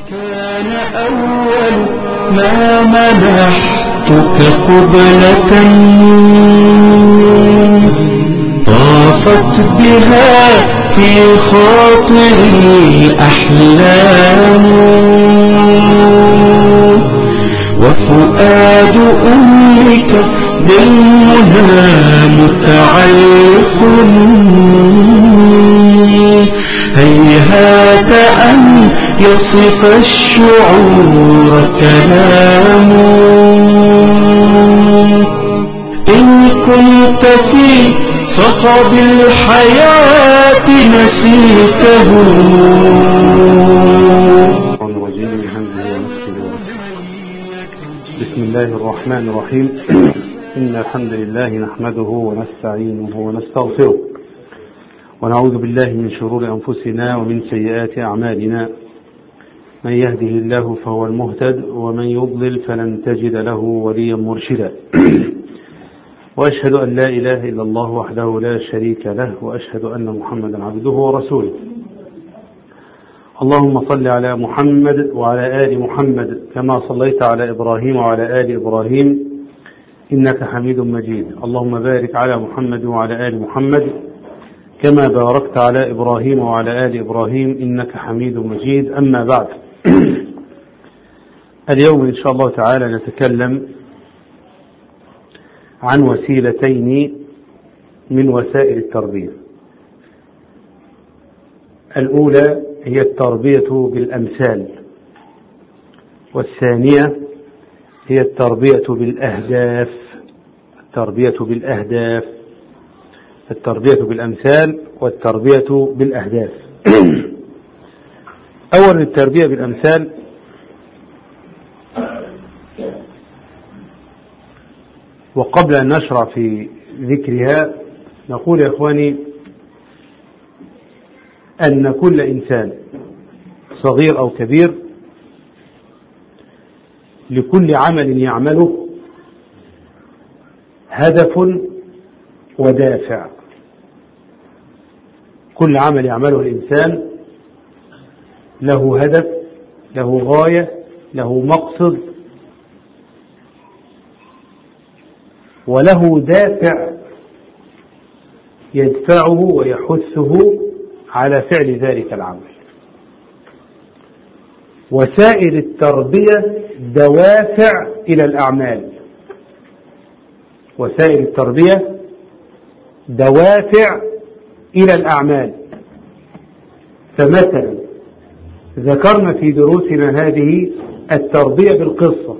كان أول ما منحتك قبلة طافت بها في خاطر الأحلام وفؤاد أمك بالمنى متعلق هيهات أن يصف الشعور كلام إن كنت في صخب الحياة نسيته الشيطان الرجيم من همزه ونفسه ونفسه. بسم الله الرحمن الرحيم إن الحمد لله نحمده ونستعينه ونستغفره ونعوذ بالله من شرور أنفسنا ومن سيئات أعمالنا من يهده الله فهو المهتد ومن يضلل فلن تجد له وليا مرشدا وأشهد أن لا إله إلا الله وحده لا شريك له وأشهد أن محمدا عبده ورسوله اللهم صل على محمد وعلى آل محمد كما صليت على إبراهيم وعلى آل إبراهيم إنك حميد مجيد اللهم بارك على محمد وعلى آل محمد كما باركت على إبراهيم وعلى آل إبراهيم إنك حميد مجيد أما بعد اليوم إن شاء الله تعالى نتكلم عن وسيلتين من وسائل التربية الأولى هي التربية بالأمثال والثانية هي التربية بالأهداف التربية بالأهداف التربية بالأمثال والتربية بالأهداف أولا التربية بالأمثال وقبل أن نشرع في ذكرها نقول يا إخواني أن كل إنسان صغير أو كبير لكل عمل يعمله هدف ودافع كل عمل يعمله الإنسان له هدف له غاية له مقصد وله دافع يدفعه ويحثه على فعل ذلك العمل وسائل التربية دوافع إلى الأعمال وسائل التربية دوافع إلى الأعمال فمثلا ذكرنا في دروسنا هذه التربية بالقصة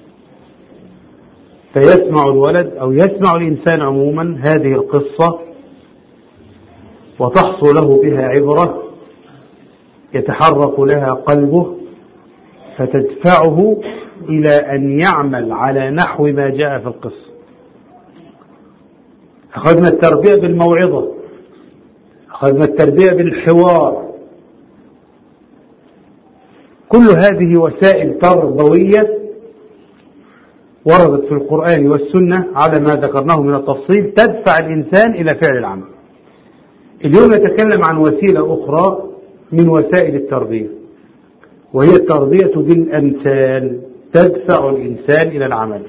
فيسمع الولد أو يسمع الإنسان عموما هذه القصة وتحصل له بها عبرة يتحرك لها قلبه فتدفعه إلى أن يعمل على نحو ما جاء في القصة أخذنا التربية بالموعظة أخذنا التربية بالحوار كل هذه وسائل تربوية وردت في القرآن والسنة على ما ذكرناه من التفصيل تدفع الإنسان إلى فعل العمل اليوم نتكلم عن وسيلة أخرى من وسائل التربية وهي التربية بالأمثال تدفع الإنسان إلى العمل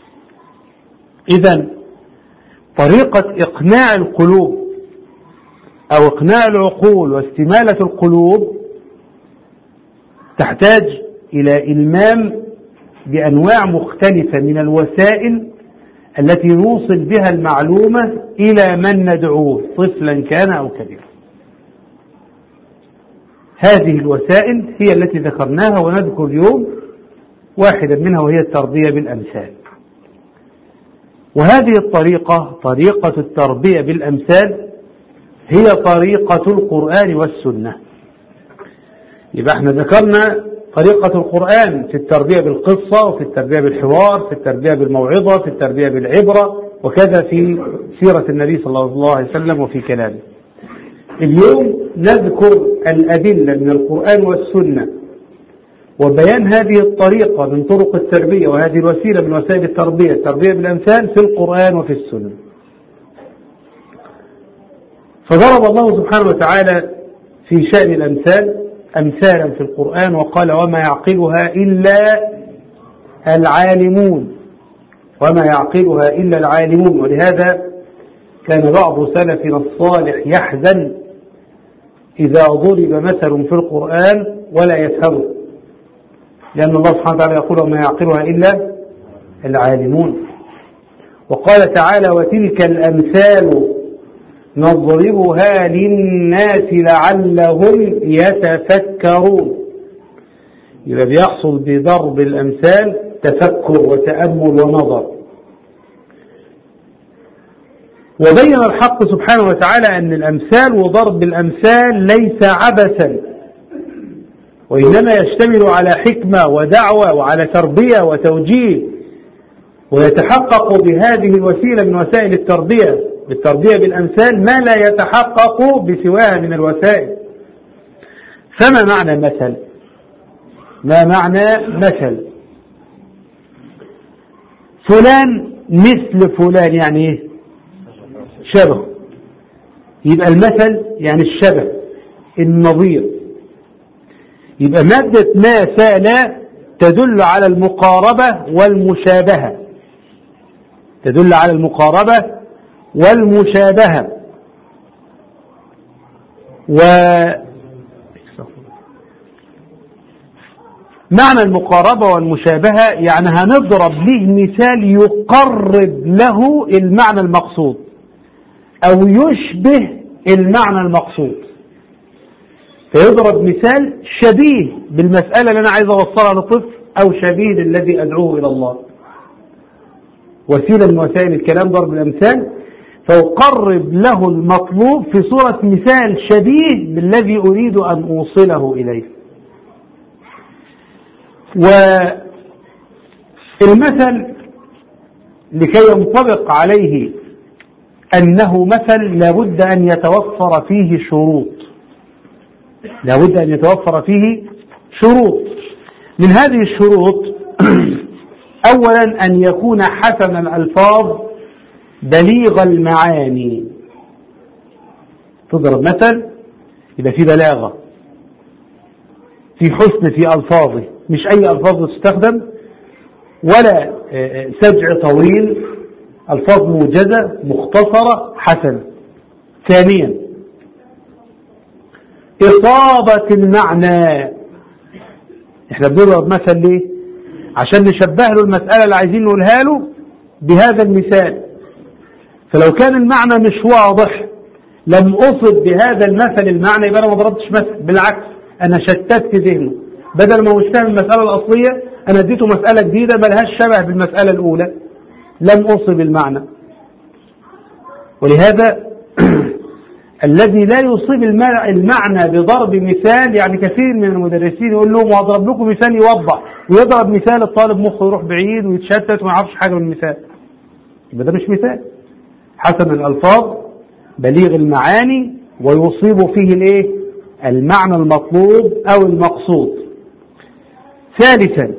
إذا طريقة إقناع القلوب أو إقناع العقول واستمالة القلوب تحتاج إلى إلمام بأنواع مختلفة من الوسائل التي نوصل بها المعلومة إلى من ندعوه طفلا كان أو كبيرا هذه الوسائل هي التي ذكرناها ونذكر اليوم واحدا منها وهي التربية بالأمثال وهذه الطريقة طريقة التربية بالأمثال هي طريقة القرآن والسنة يبقى احنا ذكرنا طريقة القرآن في التربية بالقصة وفي التربية بالحوار في التربية بالموعظة في التربية بالعبرة وكذا في سيرة النبي صلى الله عليه وسلم وفي كلامه اليوم نذكر الأدلة من القرآن والسنة وبيان هذه الطريقة من طرق التربية وهذه الوسيلة من وسائل التربية التربية بالأمثال في القرآن وفي السنة فضرب الله سبحانه وتعالى في شأن الأمثال أمثالا في القرآن وقال وما يعقلها إلا العالمون وما يعقلها إلا العالمون ولهذا كان بعض سلفنا الصالح يحزن إذا ضرب مثل في القرآن ولا يفهمه لأن الله سبحانه وتعالى يقول وما يعقلها إلا العالمون وقال تعالى وتلك الأمثال نضربها للناس لعلهم يتفكرون يبقى بيحصل بضرب الأمثال تفكر وتأمل ونظر وبين الحق سبحانه وتعالى أن الأمثال وضرب الأمثال ليس عبثا وإنما يشتمل على حكمة ودعوة وعلى تربية وتوجيه ويتحقق بهذه الوسيلة من وسائل التربية بالتربية بالأمثال ما لا يتحقق بسواها من الوسائل فما معنى مثل ما معنى مثل فلان مثل فلان يعني ايه شبه يبقى المثل يعني الشبه النظير يبقى مادة ما سال تدل على المقاربة والمشابهة تدل على المقاربة والمشابهة و معنى المقاربة والمشابهة يعني هنضرب له مثال يقرب له المعنى المقصود أو يشبه المعنى المقصود فيضرب مثال شبيه بالمسألة اللي أنا عايز أوصلها للطفل أو شبيه للذي أدعوه إلى الله وسيلة من وسائل الكلام ضرب الأمثال فأقرب له المطلوب في صورة مثال شبيه بالذي أريد أن أوصله إليه والمثل لكي ينطبق عليه أنه مثل لابد أن يتوفر فيه شروط لابد أن يتوفر فيه شروط من هذه الشروط أولا أن يكون حسن الألفاظ بليغ المعاني تضرب مثل يبقى في بلاغة في حسن في ألفاظه مش أي ألفاظ تستخدم ولا سجع طويل ألفاظ موجزة مختصرة حسنة ثانيا إصابة المعنى احنا بنضرب مثل ليه عشان نشبه له المسألة اللي عايزين نقولها له بهذا المثال فلو كان المعنى مش واضح لم أصب بهذا المثل المعنى يبقى أنا ما ضربتش مثل بالعكس أنا شتت ذهنه بدل ما هو مش فاهم المسألة الأصلية أنا اديته مسألة جديدة ملهاش شبه بالمسألة الأولى لم أصب المعنى ولهذا الذي لا يصيب المعنى بضرب مثال يعني كثير من المدرسين يقول لهم وأضرب لكم مثال يوضح ويضرب مثال الطالب مخه يروح بعيد ويتشتت وما يعرفش حاجة من المثال يبقى ده مش مثال حسن الألفاظ بليغ المعاني ويصيب فيه الايه المعنى المطلوب أو المقصود ثالثا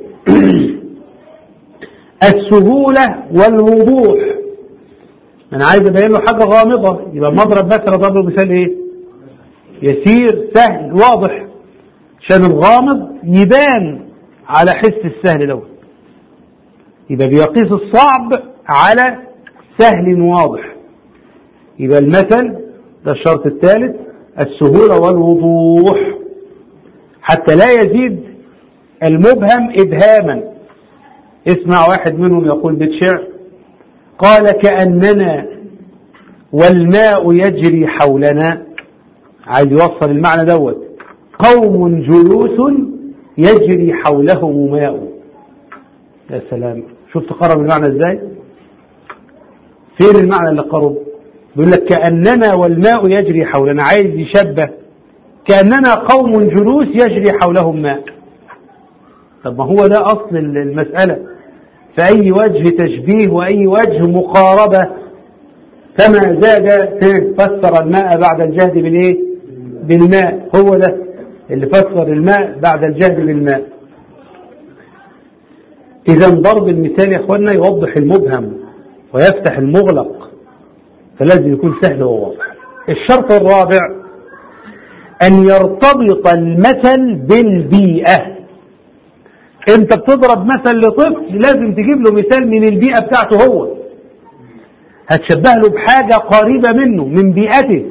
السهولة والوضوح أنا عايز أبين له حاجة غامضة يبقى مضرب مثلا ضرب له مثال إيه؟ يسير سهل واضح عشان الغامض يبان على حس السهل دوت يبقى بيقيس الصعب على سهل واضح يبقى المثل ده الشرط الثالث السهولة والوضوح حتى لا يزيد المبهم إبهاما اسمع واحد منهم يقول بيت شعر قال كأننا والماء يجري حولنا عايز يوصل المعنى دوت قوم جلوس يجري حولهم ماء يا سلام شفت قرب المعنى ازاي فين المعنى اللي قرب بيقول لك كأننا والماء يجري حولنا عايز يشبه كأننا قوم جلوس يجري حولهم ماء طب ما هو ده أصل المسألة فأي وجه تشبيه وأي وجه مقاربة كما زاد فسر الماء بعد الجهد بالإيه؟ بالماء هو ده اللي فسر الماء بعد الجهد بالماء إذا ضرب المثال يا إخواننا يوضح المبهم ويفتح المغلق فلازم يكون سهل وواضح الشرط الرابع أن يرتبط المثل بالبيئة أنت بتضرب مثل لطفل لازم تجيب له مثال من البيئة بتاعته هو هتشبه له بحاجة قريبة منه من بيئته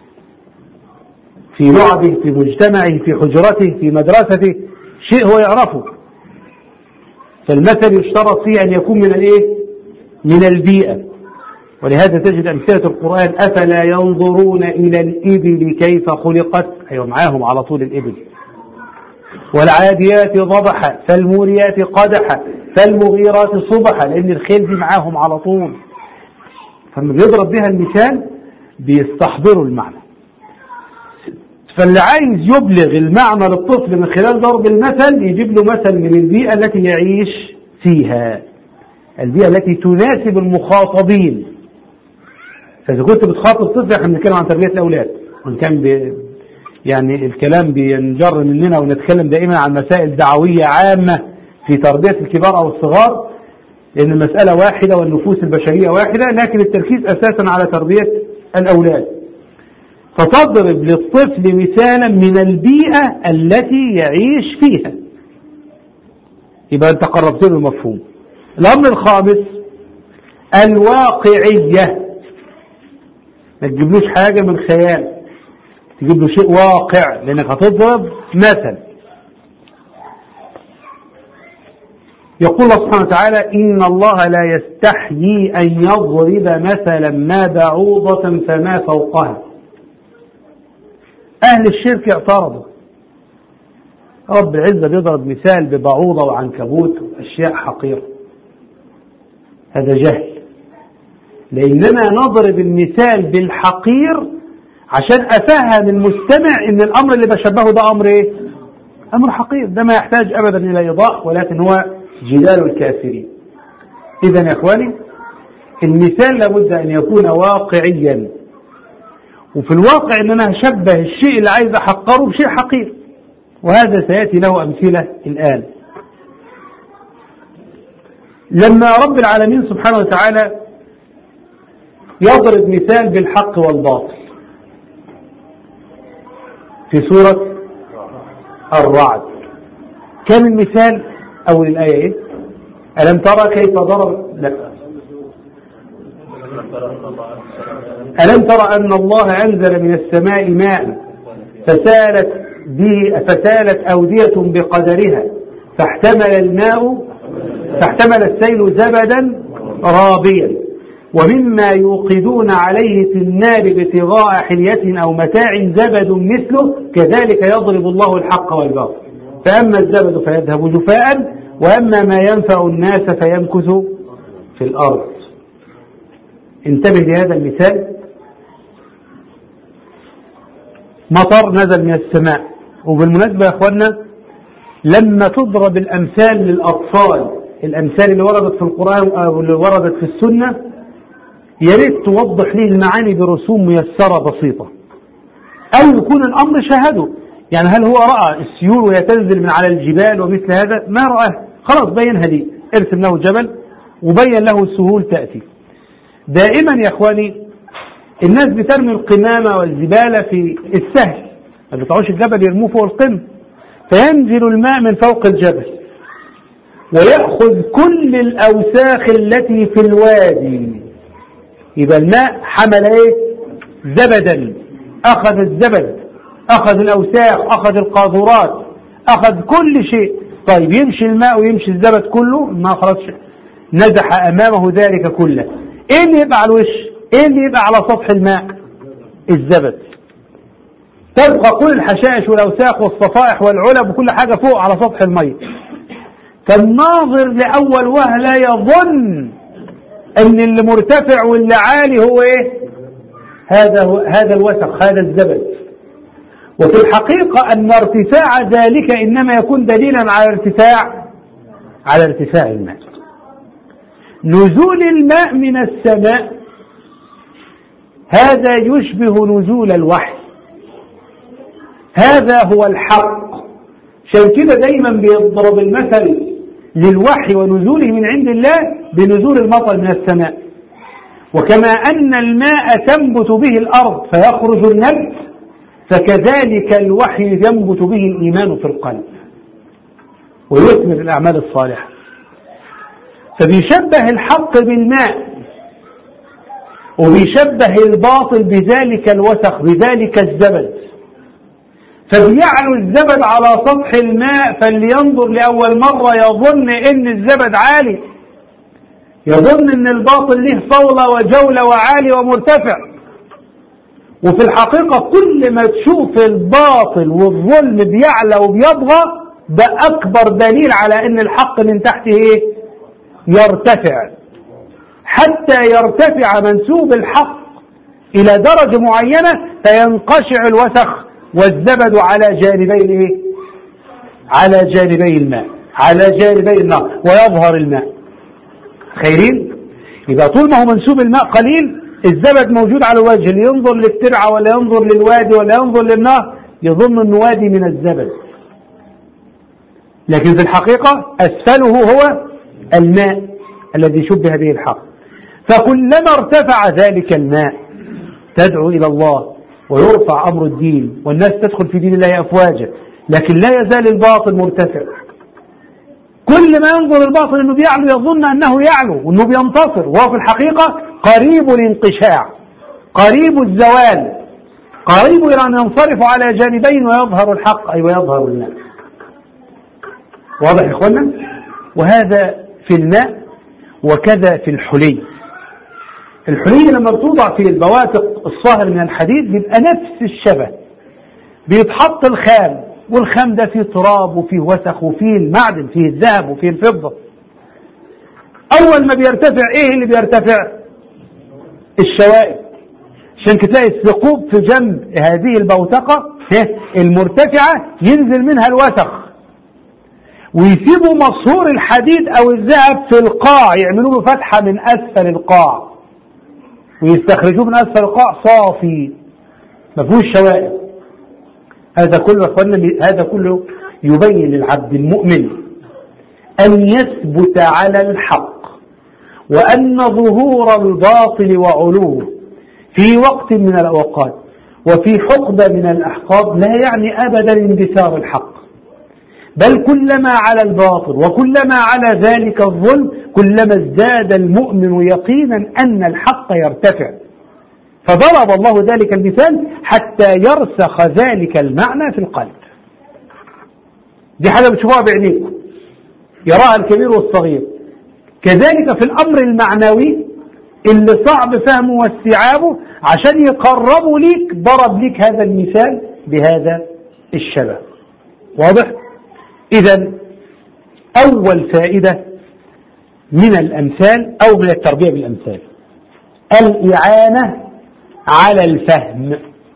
في لعبه في مجتمعه في حجرته في مدرسته شيء هو يعرفه فالمثل يشترط فيه أن يكون من الإيه؟ من البيئة ولهذا تجد أمثلة القرآن أفلا ينظرون إلى الإبل كيف خلقت أيوة معاهم على طول الإبل والعاديات ضبحا فالموريات قدحا فالمغيرات صبحا لأن الخيل دي معاهم على طول فلما بيضرب بها المثال بيستحضروا المعنى فاللي عايز يبلغ المعنى للطفل من خلال ضرب المثل يجيب له مثل من البيئة التي يعيش فيها البيئة التي تناسب المخاطبين فإذا كنت بتخاطب طفل احنا بنتكلم عن تربية الأولاد وإن كان بي يعني الكلام بينجر مننا ونتكلم دائما عن مسائل دعوية عامة في تربية الكبار أو الصغار لأن المسألة واحدة والنفوس البشرية واحدة لكن التركيز أساسا على تربية الأولاد فتضرب للطفل مثالا من البيئة التي يعيش فيها يبقى أنت قربت له المفهوم الأمر الخامس الواقعية ما تجيبلوش حاجة من خيال تجيب له شيء واقع لأنك هتضرب مثل يقول الله سبحانه وتعالى إن الله لا يستحيي أن يضرب مثلا ما بعوضة فما فوقها أهل الشرك اعترضوا رب العزة بيضرب مثال ببعوضة وعنكبوت وأشياء حقيرة هذا جهل لأننا نضرب المثال بالحقير عشان أفهم المستمع إن الأمر اللي بشبهه ده أمر إيه؟ أمر حقير ده ما يحتاج أبدا إلى إيضاح ولكن هو جدال الكافرين إذا يا إخواني المثال لابد أن يكون واقعيا وفي الواقع ان انا هشبه الشيء اللي عايز احقره بشيء حقير وهذا سياتي له امثله الان لما رب العالمين سبحانه وتعالى يضرب مثال بالحق والباطل في سورة الرعد كان المثال أول الآية إيه؟ ألم ترى كيف ضرب لا ألم ترى أن الله أنزل من السماء ماء فسالت به فسالت أودية بقدرها فاحتمل الماء فاحتمل السيل زبدا رابيا ومما يوقدون عليه في النار ابتغاء حلية أو متاع زبد مثله كذلك يضرب الله الحق والباطل فأما الزبد فيذهب جفاء وأما ما ينفع الناس فيمكث في الأرض انتبه لهذا المثال مطر نزل من السماء وبالمناسبة يا أخوانا لما تضرب الأمثال للأطفال الأمثال اللي وردت في القرآن أو اللي وردت في السنة يا ريت توضح ليه المعاني برسوم ميسرة بسيطة أو يكون الأمر شاهده يعني هل هو رأى السيول وهي تنزل من على الجبال ومثل هذا ما رآه خلاص بينها لي ارسم له جبل وبين له السهول تأتي دائما يا اخواني الناس بترمي القمامة والزبالة في السهل ما بيطلعوش الجبل يرموه فوق القمة فينزل الماء من فوق الجبل ويأخذ كل الأوساخ التي في الوادي يبقى الماء حمل ايه زبدا أخذ الزبد أخذ الأوساخ أخذ القاذورات أخذ كل شيء طيب يمشي الماء ويمشي الزبد كله ما خلاص نزح أمامه ذلك كله ايه اللي يبقى على الوش ايه اللي يبقى على سطح الماء الزبد تبقى كل الحشائش والاوساخ والصفائح والعلب وكل حاجه فوق على سطح الميه فالناظر لاول وهله يظن ان اللي مرتفع واللي عالي هو ايه هذا هو هذا الوسخ هذا الزبد وفي الحقيقه ان ارتفاع ذلك انما يكون دليلا على ارتفاع على ارتفاع الماء نزول الماء من السماء هذا يشبه نزول الوحي هذا هو الحق عشان كده دايما بيضرب المثل للوحي ونزوله من عند الله بنزول المطر من السماء وكما أن الماء تنبت به الأرض فيخرج النبت فكذلك الوحي ينبت به الإيمان في القلب ويثمر الأعمال الصالحة فبيشبه الحق بالماء وبيشبه الباطل بذلك الوسخ بذلك الزبد فبيعلو الزبد على سطح الماء فاللي ينظر لأول مرة يظن إن الزبد عالي يظن إن الباطل له صولة وجولة وعالي ومرتفع وفي الحقيقة كل ما تشوف الباطل والظلم بيعلى وبيطغى ده أكبر دليل على إن الحق من تحته إيه؟ يرتفع حتى يرتفع منسوب الحق إلى درجة معينة فينقشع الوسخ والزبد على جانبي الإيه؟ على جانبي الماء على جانبي النار ويظهر الماء خيرين يبقى طول ما هو منسوب الماء قليل الزبد موجود على الوجه اللي ينظر للترعة ولا ينظر للوادي ولا ينظر للنهر يظن انه وادي من الزبد لكن في الحقيقة أسفله هو الماء الذي شبه به الحق فكلما ارتفع ذلك الماء تدعو إلى الله ويرفع أمر الدين والناس تدخل في دين الله أفواجا لكن لا يزال الباطل مرتفع كل ما ينظر الباطل انه بيعلو يظن انه يعلو وانه بينتصر وهو في الحقيقة قريب الانقشاع قريب الزوال قريب الى ان ينصرف على جانبين ويظهر الحق اي ويظهر الماء واضح يا اخوانا وهذا في الماء وكذا في الحلي الحلي لما بتوضع في البواتق الصاهر من الحديد بيبقى نفس الشبه بيتحط الخام والخام ده فيه تراب وفيه وسخ وفيه المعدن فيه الذهب وفيه الفضة أول ما بيرتفع إيه اللي بيرتفع الشوائب عشان تلاقي الثقوب في جنب هذه البوتقة المرتفعة ينزل منها الوسخ ويسيبوا مصهور الحديد أو الذهب في القاع يعملوا له فتحة من أسفل القاع ويستخرجوه من أسفل القاع صافي ما فيهوش شوائب هذا كله أخوانا هذا كله يبين للعبد المؤمن أن يثبت على الحق وأن ظهور الباطل وعلوه في وقت من الأوقات وفي حقبة من الأحقاب لا يعني أبدا اندثار الحق بل كلما على الباطل وكلما على ذلك الظلم كلما ازداد المؤمن يقينا أن الحق يرتفع فضرب الله ذلك المثال حتى يرسخ ذلك المعنى في القلب دي حاجة بتشوفوها بعينيكم يراها الكبير والصغير كذلك في الأمر المعنوي اللي صعب فهمه واستيعابه عشان يقربوا ليك ضرب ليك هذا المثال بهذا الشبه واضح؟ إذا أول فائدة من الأمثال أو من التربية بالأمثال الإعانة على الفهم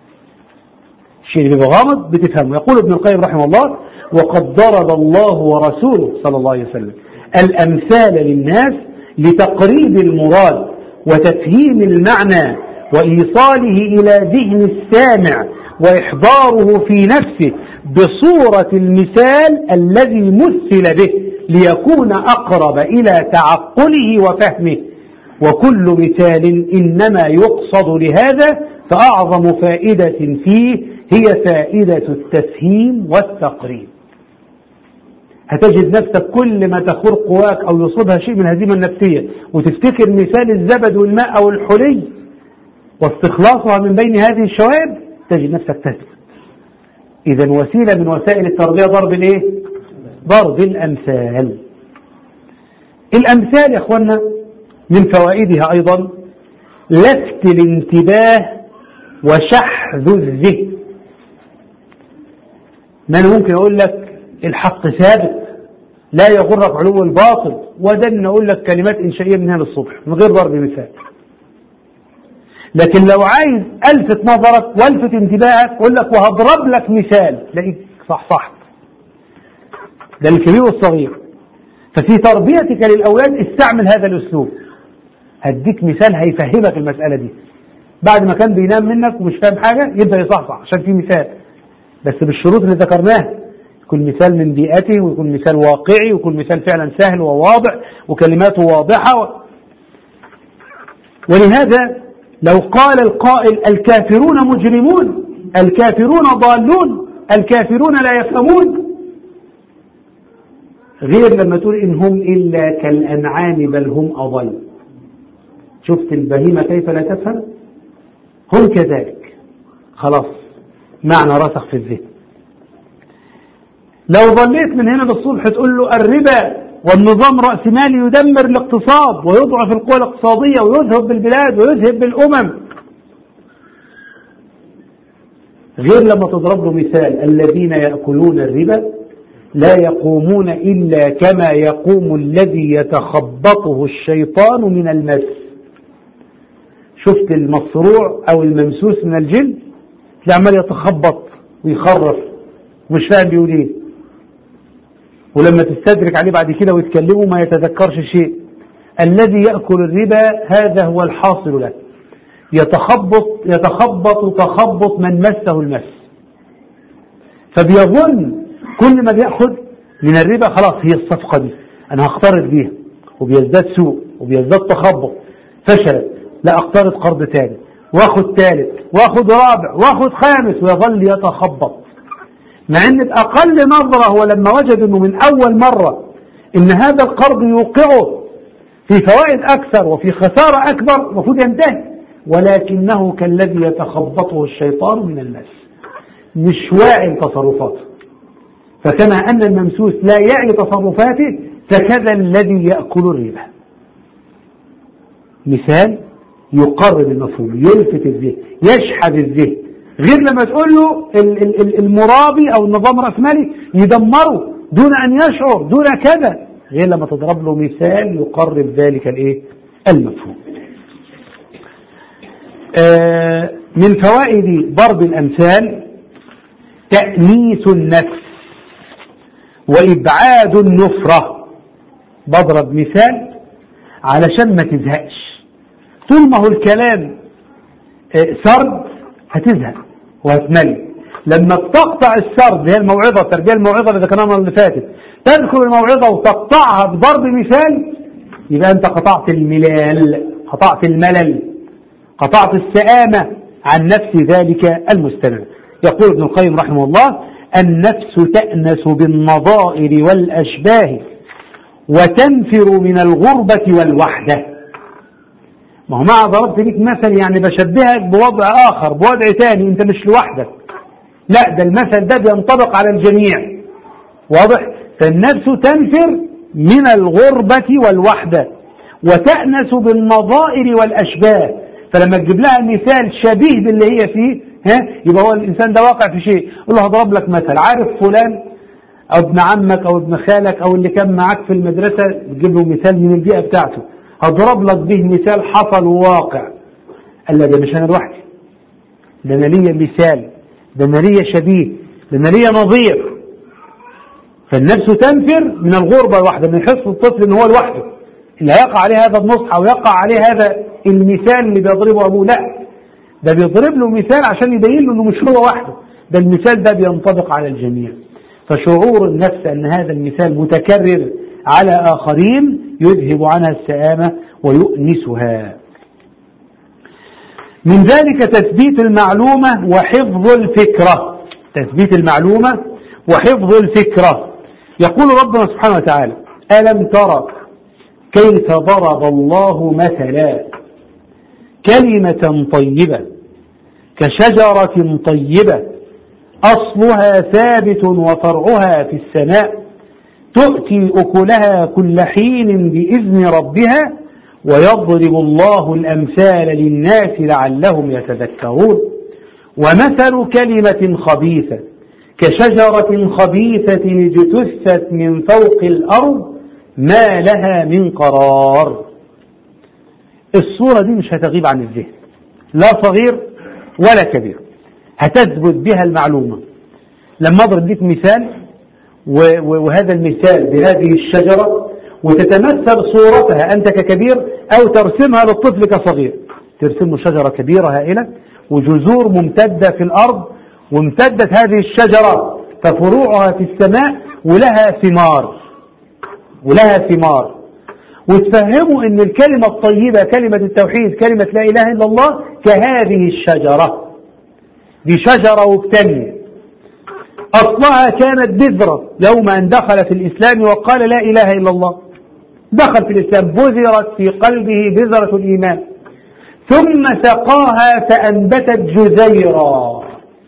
الشيء اللي بيبقى غامض بتفهمه يقول ابن القيم رحمه الله وقد ضرب الله ورسوله صلى الله عليه وسلم الأمثال للناس لتقريب المراد وتفهيم المعنى وإيصاله إلى ذهن السامع وإحضاره في نفسه بصورة المثال الذي مثل به ليكون أقرب إلى تعقله وفهمه وكل مثال إنما يقصد لهذا فأعظم فائدة فيه هي فائدة التفهيم والتقريب هتجد نفسك كل ما تخور قواك أو يصيبها شيء من الهزيمة النفسية وتفتكر مثال الزبد والماء أو الحلي واستخلاصها من بين هذه الشوائب تجد نفسك تثبت إذا وسيلة من وسائل التربية ضرب الإيه؟ ضرب الأمثال الأمثال يا أخوانا من فوائدها أيضا لفت الانتباه وشحذ الذهن ما أنا ممكن أقول لك الحق ثابت لا يغرك علو الباطل وده ان اقول لك كلمات انشائيه من هنا للصبح من غير ضرب مثال لكن لو عايز الفت نظرك والفت انتباهك اقول لك وهضرب لك مثال تلاقيك صح صح ده الكبير والصغير ففي تربيتك للاولاد استعمل هذا الاسلوب هديك مثال هيفهمك المساله دي بعد ما كان بينام منك ومش فاهم حاجه يبدا يصحصح عشان في مثال بس بالشروط اللي ذكرناها يكون مثال من بيئته ويكون مثال واقعي ويكون مثال فعلا سهل وواضح وكلماته واضحة و... ولهذا لو قال القائل الكافرون مجرمون الكافرون ضالون الكافرون لا يفهمون غير لما تقول إن هم إلا كالأنعام بل هم أضل شفت البهيمة كيف لا تفهم هم كذلك خلاص معنى رسخ في الذهن لو ظليت من هنا للصبح تقول له الربا والنظام رأسمالي يدمر الاقتصاد ويضعف القوى الاقتصادية ويذهب بالبلاد ويذهب بالأمم غير لما تضرب له مثال الذين يأكلون الربا لا يقومون إلا كما يقوم الذي يتخبطه الشيطان من المس شفت المصروع أو الممسوس من الجن اللي عمال يتخبط ويخرف ومش فاهم بيقول ايه ولما تستدرك عليه بعد كده ويتكلموا ما يتذكرش شيء الذي يأكل الربا هذا هو الحاصل له يتخبط يتخبط تخبط من مسه المس فبيظن كل ما بياخذ من الربا خلاص هي الصفقة دي أنا هقترض بيها وبيزداد سوء وبيزداد تخبط فشلت لا أقترض قرض تاني واخد ثالث واخد رابع واخد خامس ويظل يتخبط مع ان اقل نظرة هو لما وجد انه من اول مرة ان هذا القرض يوقعه في فوائد اكثر وفي خسارة اكبر المفروض ينتهي ولكنه كالذي يتخبطه الشيطان من المس مش واعي تصرفاته فكما ان الممسوس لا يعي تصرفاته فكذا الذي يأكل الربا مثال يقرب المفهوم يلفت الذهن يشحذ الذهن غير لما تقول له المرابي او النظام الرأسمالي يدمره دون ان يشعر دون كذا غير لما تضرب له مثال يقرب ذلك الايه المفهوم آه من فوائد ضرب الامثال تأنيس النفس وإبعاد النفرة بضرب مثال علشان ما تزهقش طول ما هو الكلام سرد هتزهق وهتمل لما تقطع السرد هي الموعظة التربية الموعظة اللي ذكرناها اللي فاتت تذكر الموعظة وتقطعها بضرب مثال يبقى أنت قطعت الملال قطعت الملل قطعت السآمة عن نفس ذلك المستمع يقول ابن القيم رحمه الله النفس تأنس بالنظائر والأشباه وتنفر من الغربة والوحدة ما هو مع ضربت ليك مثل يعني بشبهك بوضع آخر بوضع تاني أنت مش لوحدك لا ده المثل ده بينطبق على الجميع واضح فالنفس تنفر من الغربة والوحدة وتأنس بالنظائر والأشباه فلما تجيب لها مثال شبيه باللي هي فيه ها يبقى هو الإنسان ده واقع في شيء يقول له هضرب لك مثل عارف فلان أو ابن عمك أو ابن خالك أو اللي كان معاك في المدرسة تجيب له مثال من البيئة بتاعته هضرب لك به مثال حصل وواقع قال له ده مش أنا لوحدي ده أنا ليا مثال ده أنا ليا شبيه ده أنا ليا نظير فالنفس تنفر من الغربة الواحدة من حس الطفل ان هو لوحده اللي هيقع عليه هذا النصح او يقع عليه هذا المثال اللي بيضربه ابوه لا ده بيضرب له مثال عشان يبين له انه مش هو وحده ده المثال ده بينطبق على الجميع فشعور النفس ان هذا المثال متكرر على اخرين يذهب عنها السآمة ويؤنسها من ذلك تثبيت المعلومة وحفظ الفكرة تثبيت المعلومة وحفظ الفكرة يقول ربنا سبحانه وتعالى ألم ترى كيف ضرب الله مثلا كلمة طيبة كشجرة طيبة أصلها ثابت وفرعها في السماء تؤتي أكلها كل حين بإذن ربها ويضرب الله الأمثال للناس لعلهم يتذكرون ومثل كلمة خبيثة كشجرة خبيثة اجتثت من فوق الأرض ما لها من قرار الصورة دي مش هتغيب عن الذهن لا صغير ولا كبير هتثبت بها المعلومة لما أضرب لك مثال وهذا المثال بهذه الشجرة وتتمثل صورتها أنت ككبير أو ترسمها للطفل كصغير ترسم له شجرة كبيرة هائلة وجذور ممتدة في الأرض وامتدت هذه الشجرة ففروعها في السماء ولها ثمار ولها ثمار وتفهموا ان الكلمة الطيبة كلمة التوحيد كلمة لا اله الا الله كهذه الشجرة دي شجرة وبتنمي أصلها كانت بذرة يوم أن دخل في الإسلام وقال لا إله إلا الله دخل في الإسلام بذرت في قلبه بذرة الإيمان ثم سقاها فأنبتت جزيرا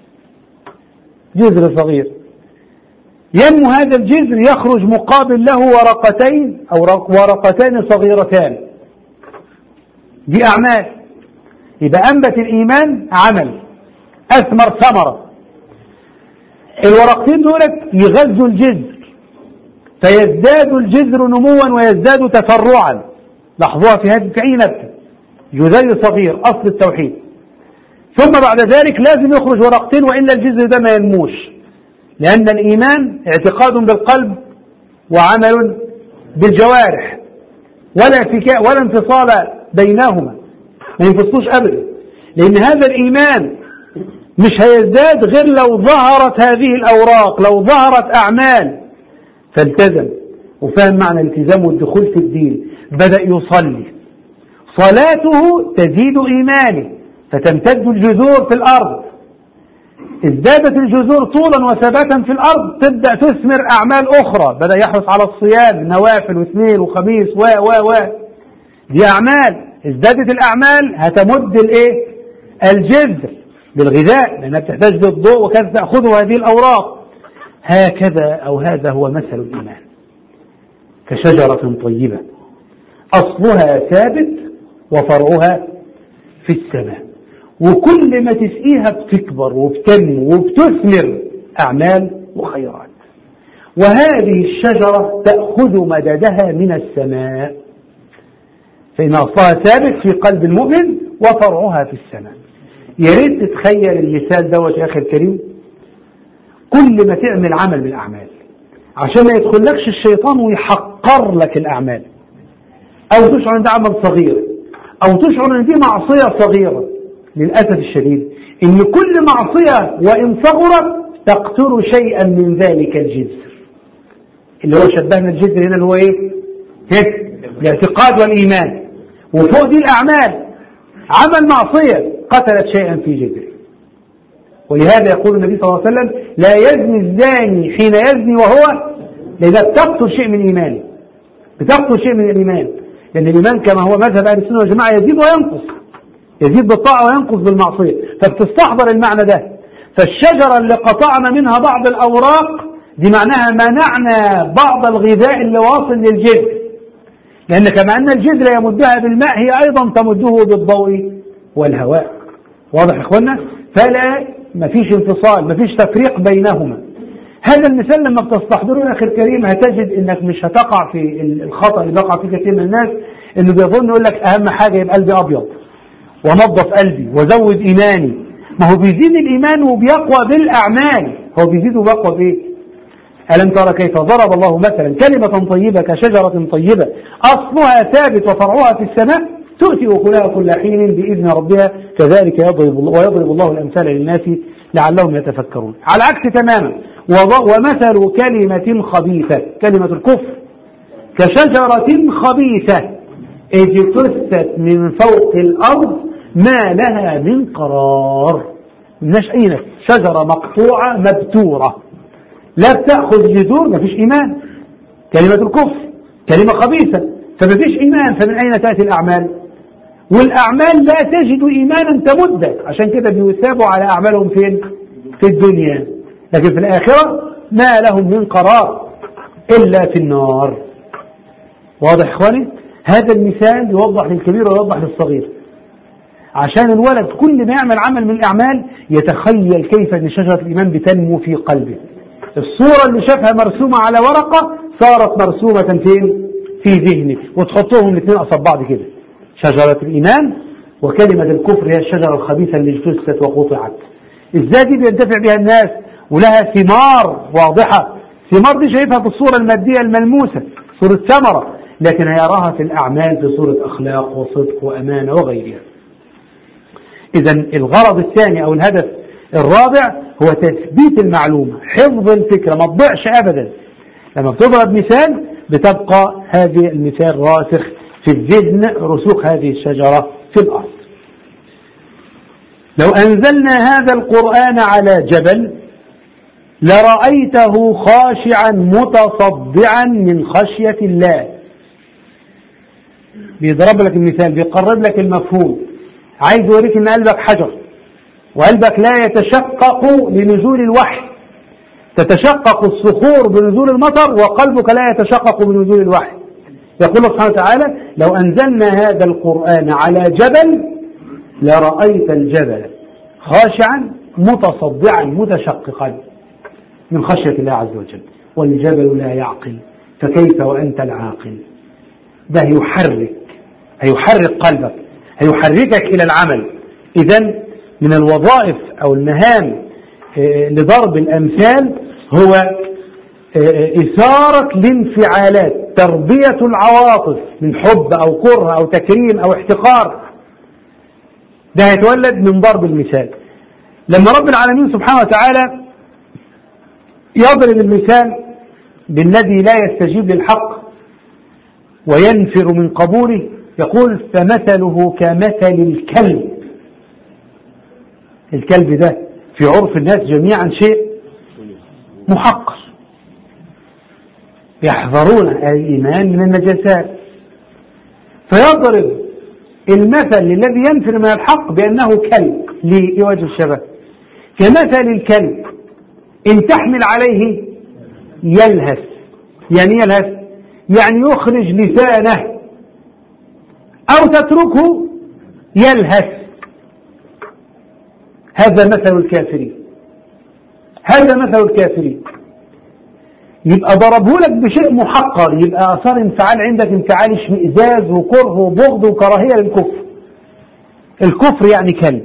جذر صغير ينمو هذا الجذر يخرج مقابل له ورقتين أو ورقتان صغيرتان دي أعمال يبقى أنبت الإيمان عمل أثمر ثمرة الورقتين دولت يغذوا الجذر فيزداد الجذر نموا ويزداد تفرعا لاحظوها في هذه كأي نبتة جذير صغير أصل التوحيد ثم بعد ذلك لازم يخرج ورقتين وإلا الجذر ده ما ينموش لأن الإيمان اعتقاد بالقلب وعمل بالجوارح ولا فكاء ولا انفصال بينهما ما ينفصلوش أبدا لأن هذا الإيمان مش هيزداد غير لو ظهرت هذه الأوراق لو ظهرت أعمال فالتزم وفهم معنى الالتزام والدخول في الدين بدأ يصلي صلاته تزيد إيمانه فتمتد الجذور في الأرض ازدادت الجذور طولا وثباتا في الأرض تبدأ تثمر أعمال أخرى بدأ يحرص على الصيام نوافل واثنين وخميس و و و دي أعمال ازدادت الأعمال هتمد الإيه؟ الجذر بالغذاء لأنها بتحتاج للضوء وكانت تأخذه هذه الأوراق هكذا أو هذا هو مثل الإيمان كشجرة طيبة أصلها ثابت وفرعها في السماء وكل ما تسقيها بتكبر وبتنمو وبتثمر أعمال وخيرات وهذه الشجرة تأخذ مددها من السماء فإن أصلها ثابت في قلب المؤمن وفرعها في السماء يا ريت تتخيل المثال دوت يا أخي الكريم كل ما تعمل عمل من الأعمال عشان ما يدخلكش الشيطان ويحقر لك الأعمال أو تشعر أن ده عمل صغير أو تشعر أن دي معصية صغيرة للأسف الشديد إن كل معصية وإن صغرت تقتل شيئا من ذلك الجذر اللي هو شبهنا الجذر هنا اللي هو إيه؟ هيك الاعتقاد والإيمان وفوق دي الأعمال عمل معصية قتلت شيئا في جذره ولهذا يقول النبي صلى الله عليه وسلم لا يزني الزاني حين يزني وهو لذا بتقتل شيء من إيمانه بتقتل شيء من الإيمان لأن الإيمان كما هو مذهب أهل السنة والجماعة يزيد وينقص يزيد بالطاعة وينقص بالمعصية فبتستحضر المعنى ده فالشجرة اللي قطعنا منها بعض الأوراق دي معناها منعنا بعض الغذاء اللي واصل للجذر لأن كما أن الجذر يمدها بالماء هي أيضا تمده بالضوء والهواء واضح يا إخوانا فلا مفيش انفصال مفيش تفريق بينهما هذا المثال لما بتستحضره يا أخي الكريم هتجد أنك مش هتقع في الخطأ اللي بقع فيه كثير من الناس أنه بيظن يقول لك أهم حاجة يبقى قلبي أبيض ونظف قلبي وزود إيماني ما هو بيزيد الإيمان وبيقوى بالأعمال هو بيزيد وبيقوى بإيه ألم ترى كيف ضرب الله مثلا كلمة طيبة كشجرة طيبة أصلها ثابت وفرعها في السماء تؤتي أكلها كل حين بإذن ربها كذلك يضرب الله ويضرب الله الأمثال للناس لعلهم يتفكرون على العكس تماما ومثل كلمة خبيثة كلمة الكفر كشجرة خبيثة اجتثت من فوق الأرض ما لها من قرار مش أي شجرة مقطوعة مبتورة لا بتأخذ جذور ما فيش إيمان كلمة الكفر كلمة خبيثة فما فيش إيمان فمن أين تأتي الأعمال والأعمال لا تجد إيمانا تمدك عشان كده بيثابوا على أعمالهم فين في الدنيا لكن في الآخرة ما لهم من قرار إلا في النار واضح إخواني هذا المثال يوضح للكبير ويوضح للصغير عشان الولد كل ما يعمل عمل من الأعمال يتخيل كيف أن شجرة الإيمان بتنمو في قلبه الصورة اللي شافها مرسومة على ورقة صارت مرسومة فين في ذهنه وتحطهم الاثنين قصاد بعض كده شجرة الإيمان وكلمة الكفر هي الشجرة الخبيثة اللي اجتثت وقطعت ازاي دي بينتفع بها الناس ولها ثمار واضحة ثمار دي شايفها في الصورة المادية الملموسة صورة ثمرة لكن هيراها في الأعمال في صورة أخلاق وصدق وأمانة وغيرها إذا الغرض الثاني أو الهدف الرابع هو تثبيت المعلومة حفظ الفكرة ما تضيعش أبدا لما بتضرب مثال بتبقى هذه المثال راسخ في الذهن رسوخ هذه الشجرة في الأرض لو أنزلنا هذا القرآن على جبل لرأيته خاشعا متصدعا من خشية الله بيضرب لك المثال بيقرب لك المفهوم عايز يوريك ان قلبك حجر وقلبك لا يتشقق لنزول الوحي تتشقق الصخور بنزول المطر وقلبك لا يتشقق بنزول الوحي يقول سبحانه وتعالى لو أنزلنا هذا القرآن على جبل لرأيت الجبل خاشعا متصدعا متشققا من خشية الله عز وجل والجبل لا يعقل فكيف وأنت العاقل ده يحرك هيحرك قلبك هيحركك إلى العمل إذا من الوظائف أو المهام آه، لضرب الأمثال هو آه، إثارة الانفعالات تربية العواطف من حب أو كره أو تكريم أو احتقار ده هيتولد من ضرب المثال لما رب العالمين سبحانه وتعالى يضرب المثال بالذي لا يستجيب للحق وينفر من قبوله يقول فمثله كمثل الكلب الكلب ده في عرف الناس جميعا شيء محقر يحذرون الإيمان من النجاسات فيضرب المثل الذي ينفر من الحق بأنه كلب لوجه الشبه كمثل الكلب إن تحمل عليه يلهث يعني يلهث يعني يخرج لسانه أو تتركه يلهث هذا مثل الكافرين هذا مثل الكافرين يبقى ضربه لك بشيء محقر يبقى صار انفعال عندك انفعال اشمئزاز وكره وبغض وكراهية للكفر الكفر يعني كلب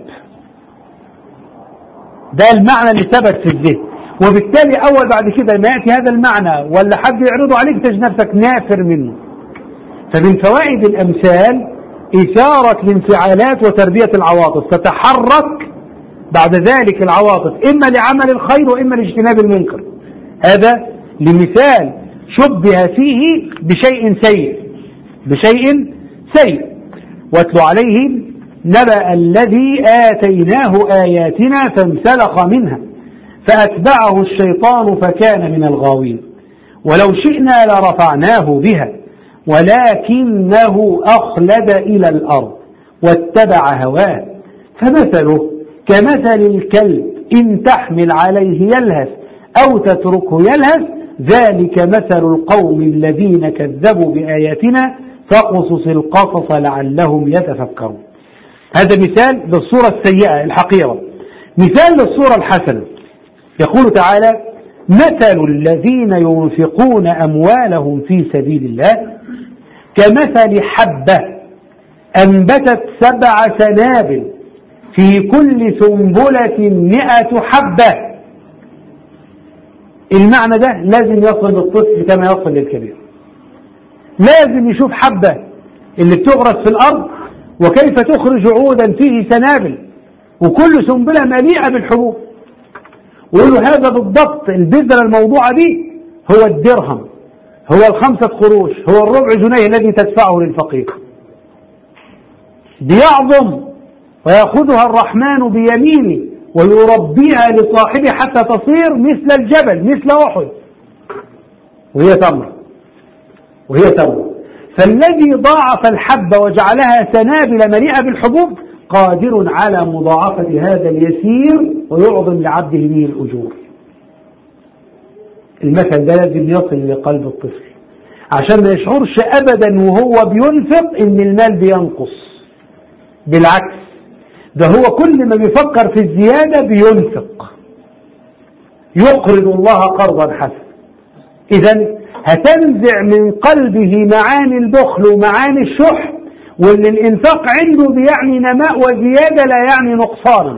ده المعنى اللي ثبت في الذهن وبالتالي أول بعد كده ما يأتي هذا المعنى ولا حد يعرضه عليك تجد نفسك نافر منه فمن فوائد الأمثال إثارة الانفعالات وتربية العواطف تتحرك بعد ذلك العواطف إما لعمل الخير وإما لاجتناب المنكر هذا لمثال شبه فيه بشيء سيء بشيء سيء واتل عليهم نبأ الذي آتيناه آياتنا فانسلخ منها فأتبعه الشيطان فكان من الغاوين ولو شئنا لرفعناه بها ولكنه أخلد إلى الأرض واتبع هواه فمثله كمثل الكلب إن تحمل عليه يلهث أو تتركه يلهث ذلك مثل القوم الذين كذبوا بآياتنا فاقصص القصص لعلهم يتفكرون هذا مثال للصورة السيئة الحقيرة مثال للصورة الحسنة يقول تعالى مثل الذين ينفقون أموالهم في سبيل الله كمثل حبة أنبتت سبع سنابل في كل سنبلة مئة حبة المعنى ده لازم يصل للطفل كما يصل للكبير لازم يشوف حبة اللي بتغرس في الأرض وكيف تخرج عودا فيه سنابل وكل سنبلة مليئة بالحبوب ويقولوا هذا بالضبط البذرة الموضوعة دي هو الدرهم هو الخمسة قروش هو الربع جنيه الذي تدفعه للفقير بيعظم ويأخذها الرحمن بيمينه ويربيها لصاحبه حتى تصير مثل الجبل مثل أحد وهي تمر وهي تمر فالذي ضاعف الحبة وجعلها سنابل مليئة بالحبوب قادر على مضاعفة هذا اليسير ويعظم لعبده به الأجور المثل ده لازم يصل لقلب الطفل عشان ما يشعرش أبدا وهو بينفق إن المال بينقص بالعكس ده هو كل ما بيفكر في الزيادة بينفق يقرض الله قرضا حسنا إذا هتنزع من قلبه معاني البخل ومعاني الشح واللي الإنفاق عنده بيعني نماء وزيادة لا يعني نقصانا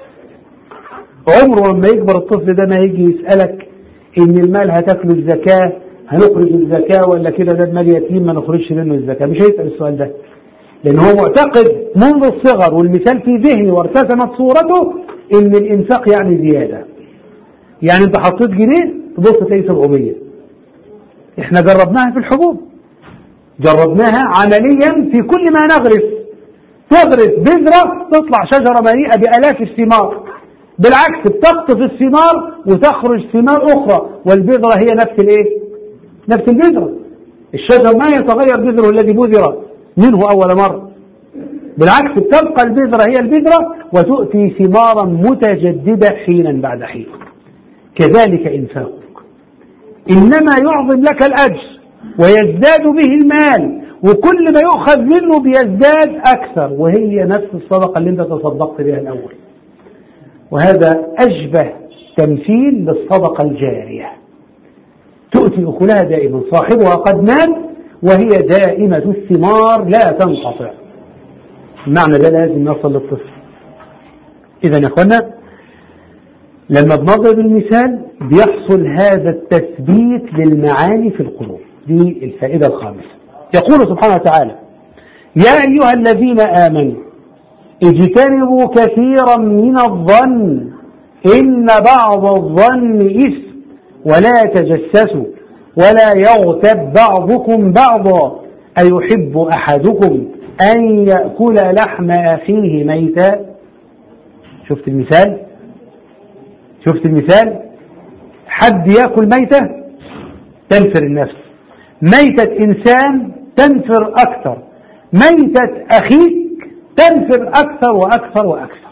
عمره لما يكبر الطفل ده ما يجي يسألك إن المال هتاكله الزكاة هنخرج الزكاة ولا كده ده المال يتيم ما نخرجش منه الزكاة مش هيسأل السؤال ده لأن هو معتقد منذ الصغر والمثال في ذهنه وارتسمت صورته إن الإنفاق يعني زيادة يعني أنت حطيت جنيه تبص تلاقي 700 إحنا جربناها في الحبوب جربناها عمليا في كل ما نغرس تغرس بذرة تطلع شجرة مليئة بآلاف الثمار بالعكس بتقطف الثمار وتخرج ثمار أخرى والبذرة هي نفس الإيه؟ نفس البذرة الشجر ما يتغير بذره الذي بذر منه أول مرة بالعكس تبقى البذرة هي البذرة وتؤتي ثمارا متجددة حينا بعد حين كذلك إنفاقك إنما يعظم لك الأجر ويزداد به المال وكل ما يؤخذ منه بيزداد أكثر وهي نفس الصدقة اللي أنت تصدقت بها الأول وهذا أشبه تمثيل للصدقة الجارية تؤتي أكلها دائما صاحبها قد مات وهي دائمة الثمار لا تنقطع المعنى ده لازم يصل للطفل إذا يا أخوانا لما بنضرب المثال بيحصل هذا التثبيت للمعاني في القلوب دي الفائدة الخامسة يقول سبحانه وتعالى يا أيها الذين آمنوا اجتنبوا كثيرا من الظن إن بعض الظن إثم ولا تجسسوا ولا يغتب بعضكم بعضا أيحب أحدكم أن يأكل لحم أخيه ميتا شفت المثال شفت المثال حد يأكل ميتة تنفر النفس ميتة إنسان تنفر أكثر ميتة أخيك تنفر أكثر وأكثر وأكثر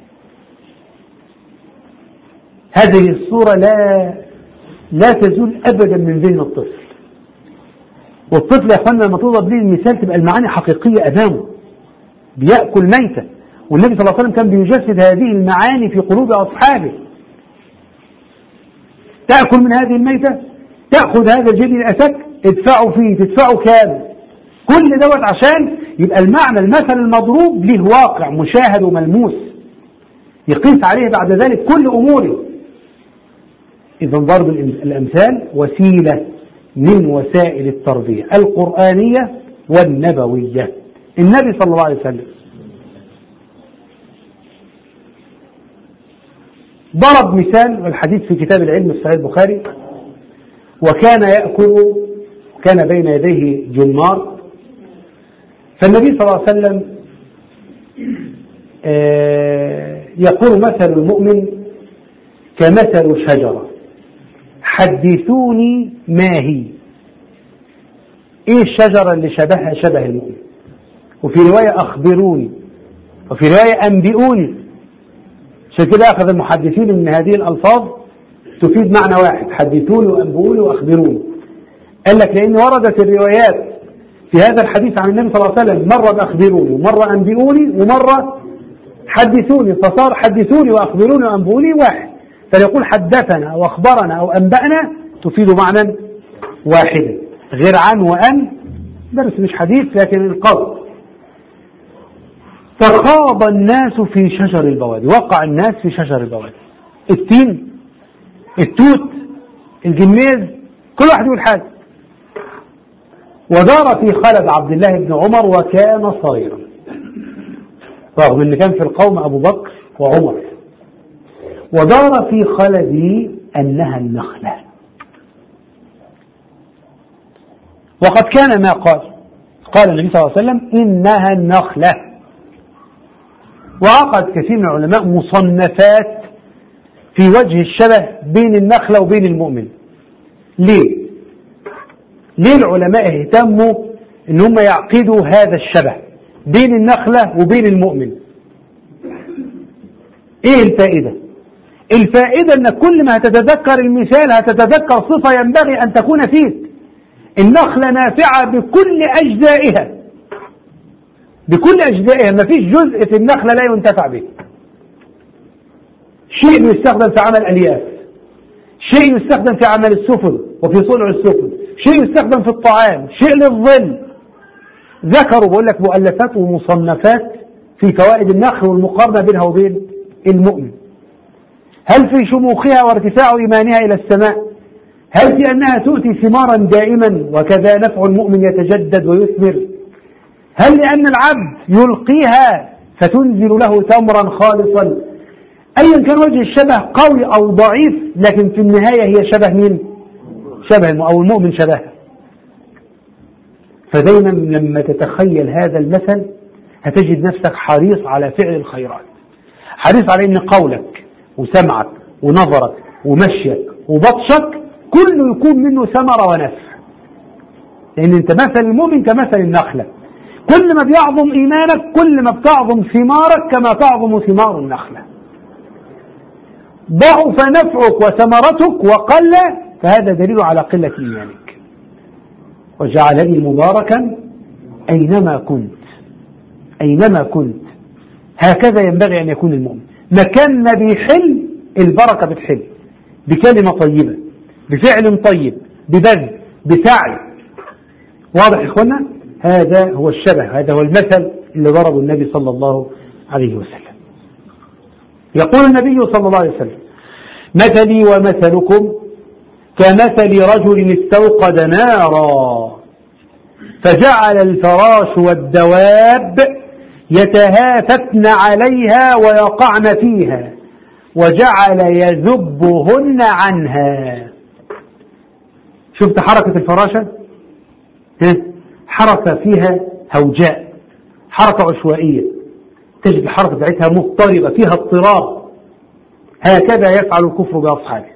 هذه الصورة لا لا تزول أبدا من ذهن الطفل والطفل يا اخوانا لما تضرب به المثال تبقى المعاني حقيقية أمامه بيأكل ميتة والنبي صلى الله عليه وسلم كان بيجسد هذه المعاني في قلوب أصحابه تأكل من هذه الميتة تأخذ هذا الجدي الأسك ادفعوا فيه تدفعوا كام كل دوت عشان يبقى المعنى المثل المضروب له واقع مشاهد وملموس يقيس عليه بعد ذلك كل أموره إذا ضرب الأمثال وسيلة من وسائل التربية القرآنية والنبوية النبي صلى الله عليه وسلم ضرب مثال والحديث في كتاب العلم في صحيح البخاري وكان يأكل كان بين يديه جمار فالنبي صلى الله عليه وسلم يقول مثل المؤمن كمثل شجرة حدثوني ما هي ايه الشجرة اللي شبهها شبه المؤمن وفي رواية أخبروني وفي رواية أنبئوني عشان كده أخذ المحدثين من هذه الألفاظ تفيد معنى واحد حدثوني وأنبئوني وأخبروني قال لك لأن وردت الروايات في هذا الحديث عن النبي صلى الله عليه وسلم مرة بأخبروني ومرة أنبئوني ومرة حدثوني فصار حدثوني وأخبروني وأنبئوني واحد فيقول حدثنا أو أخبرنا أو أنبأنا تفيد معنى واحدا غير عن وأن درس مش حديث لكن القول فخاض الناس في شجر البوادي وقع الناس في شجر البوادي التين التوت الجميز كل واحد يقول حاجة ودار في خلد عبد الله بن عمر وكان صغيرا رغم ان كان في القوم ابو بكر وعمر ودار في خلدي انها النخله وقد كان ما قال قال النبي صلى الله عليه وسلم انها النخله وعقد كثير من العلماء مصنفات في وجه الشبه بين النخله وبين المؤمن ليه ليه العلماء اهتموا ان هم يعقدوا هذا الشبه بين النخلة وبين المؤمن ايه الفائدة الفائدة ان كل ما هتتذكر المثال هتتذكر صفة ينبغي ان تكون فيك النخلة نافعة بكل اجزائها بكل اجزائها ما فيش جزء في النخلة لا ينتفع به شيء يستخدم في عمل الياف شيء يستخدم في عمل السفن وفي صنع السفن شيء يستخدم في الطعام شيء للظل ذكروا بقول لك مؤلفات ومصنفات في فوائد النخل والمقارنة بينها وبين المؤمن هل في شموخها وارتفاع إيمانها إلى السماء هل في أنها تؤتي ثمارا دائما وكذا نفع المؤمن يتجدد ويثمر هل لأن العبد يلقيها فتنزل له تمرا خالصا أيا كان وجه الشبه قوي أو ضعيف لكن في النهاية هي شبه مين شبه أو المؤمن شبهها فدايما لما تتخيل هذا المثل هتجد نفسك حريص على فعل الخيرات حريص على ان قولك وسمعك ونظرك ومشيك وبطشك كله يكون منه ثمرة ونفع لان انت مثل المؤمن كمثل النخلة كل ما بيعظم ايمانك كل ما بتعظم ثمارك كما تعظم ثمار النخلة ضعف نفعك وثمرتك وقل فهذا دليل على قلة ايمانك وجعلني مباركا اينما كنت اينما كنت هكذا ينبغي ان يكون المؤمن مكان ما بيحل البركة بتحل بكلمة طيبة بفعل طيب ببذل بسعي واضح يا اخوانا هذا هو الشبه هذا هو المثل اللي ضربه النبي صلى الله عليه وسلم يقول النبي صلى الله عليه وسلم مثلي ومثلكم كمثل رجل استوقد نارا فجعل الفراش والدواب يتهافتن عليها ويقعن فيها وجعل يذبهن عنها شفت حركة الفراشة حركة فيها هوجاء حركة عشوائية تجد الحركة بتاعتها مضطربة فيها اضطراب هكذا يفعل الكفر بأصحابه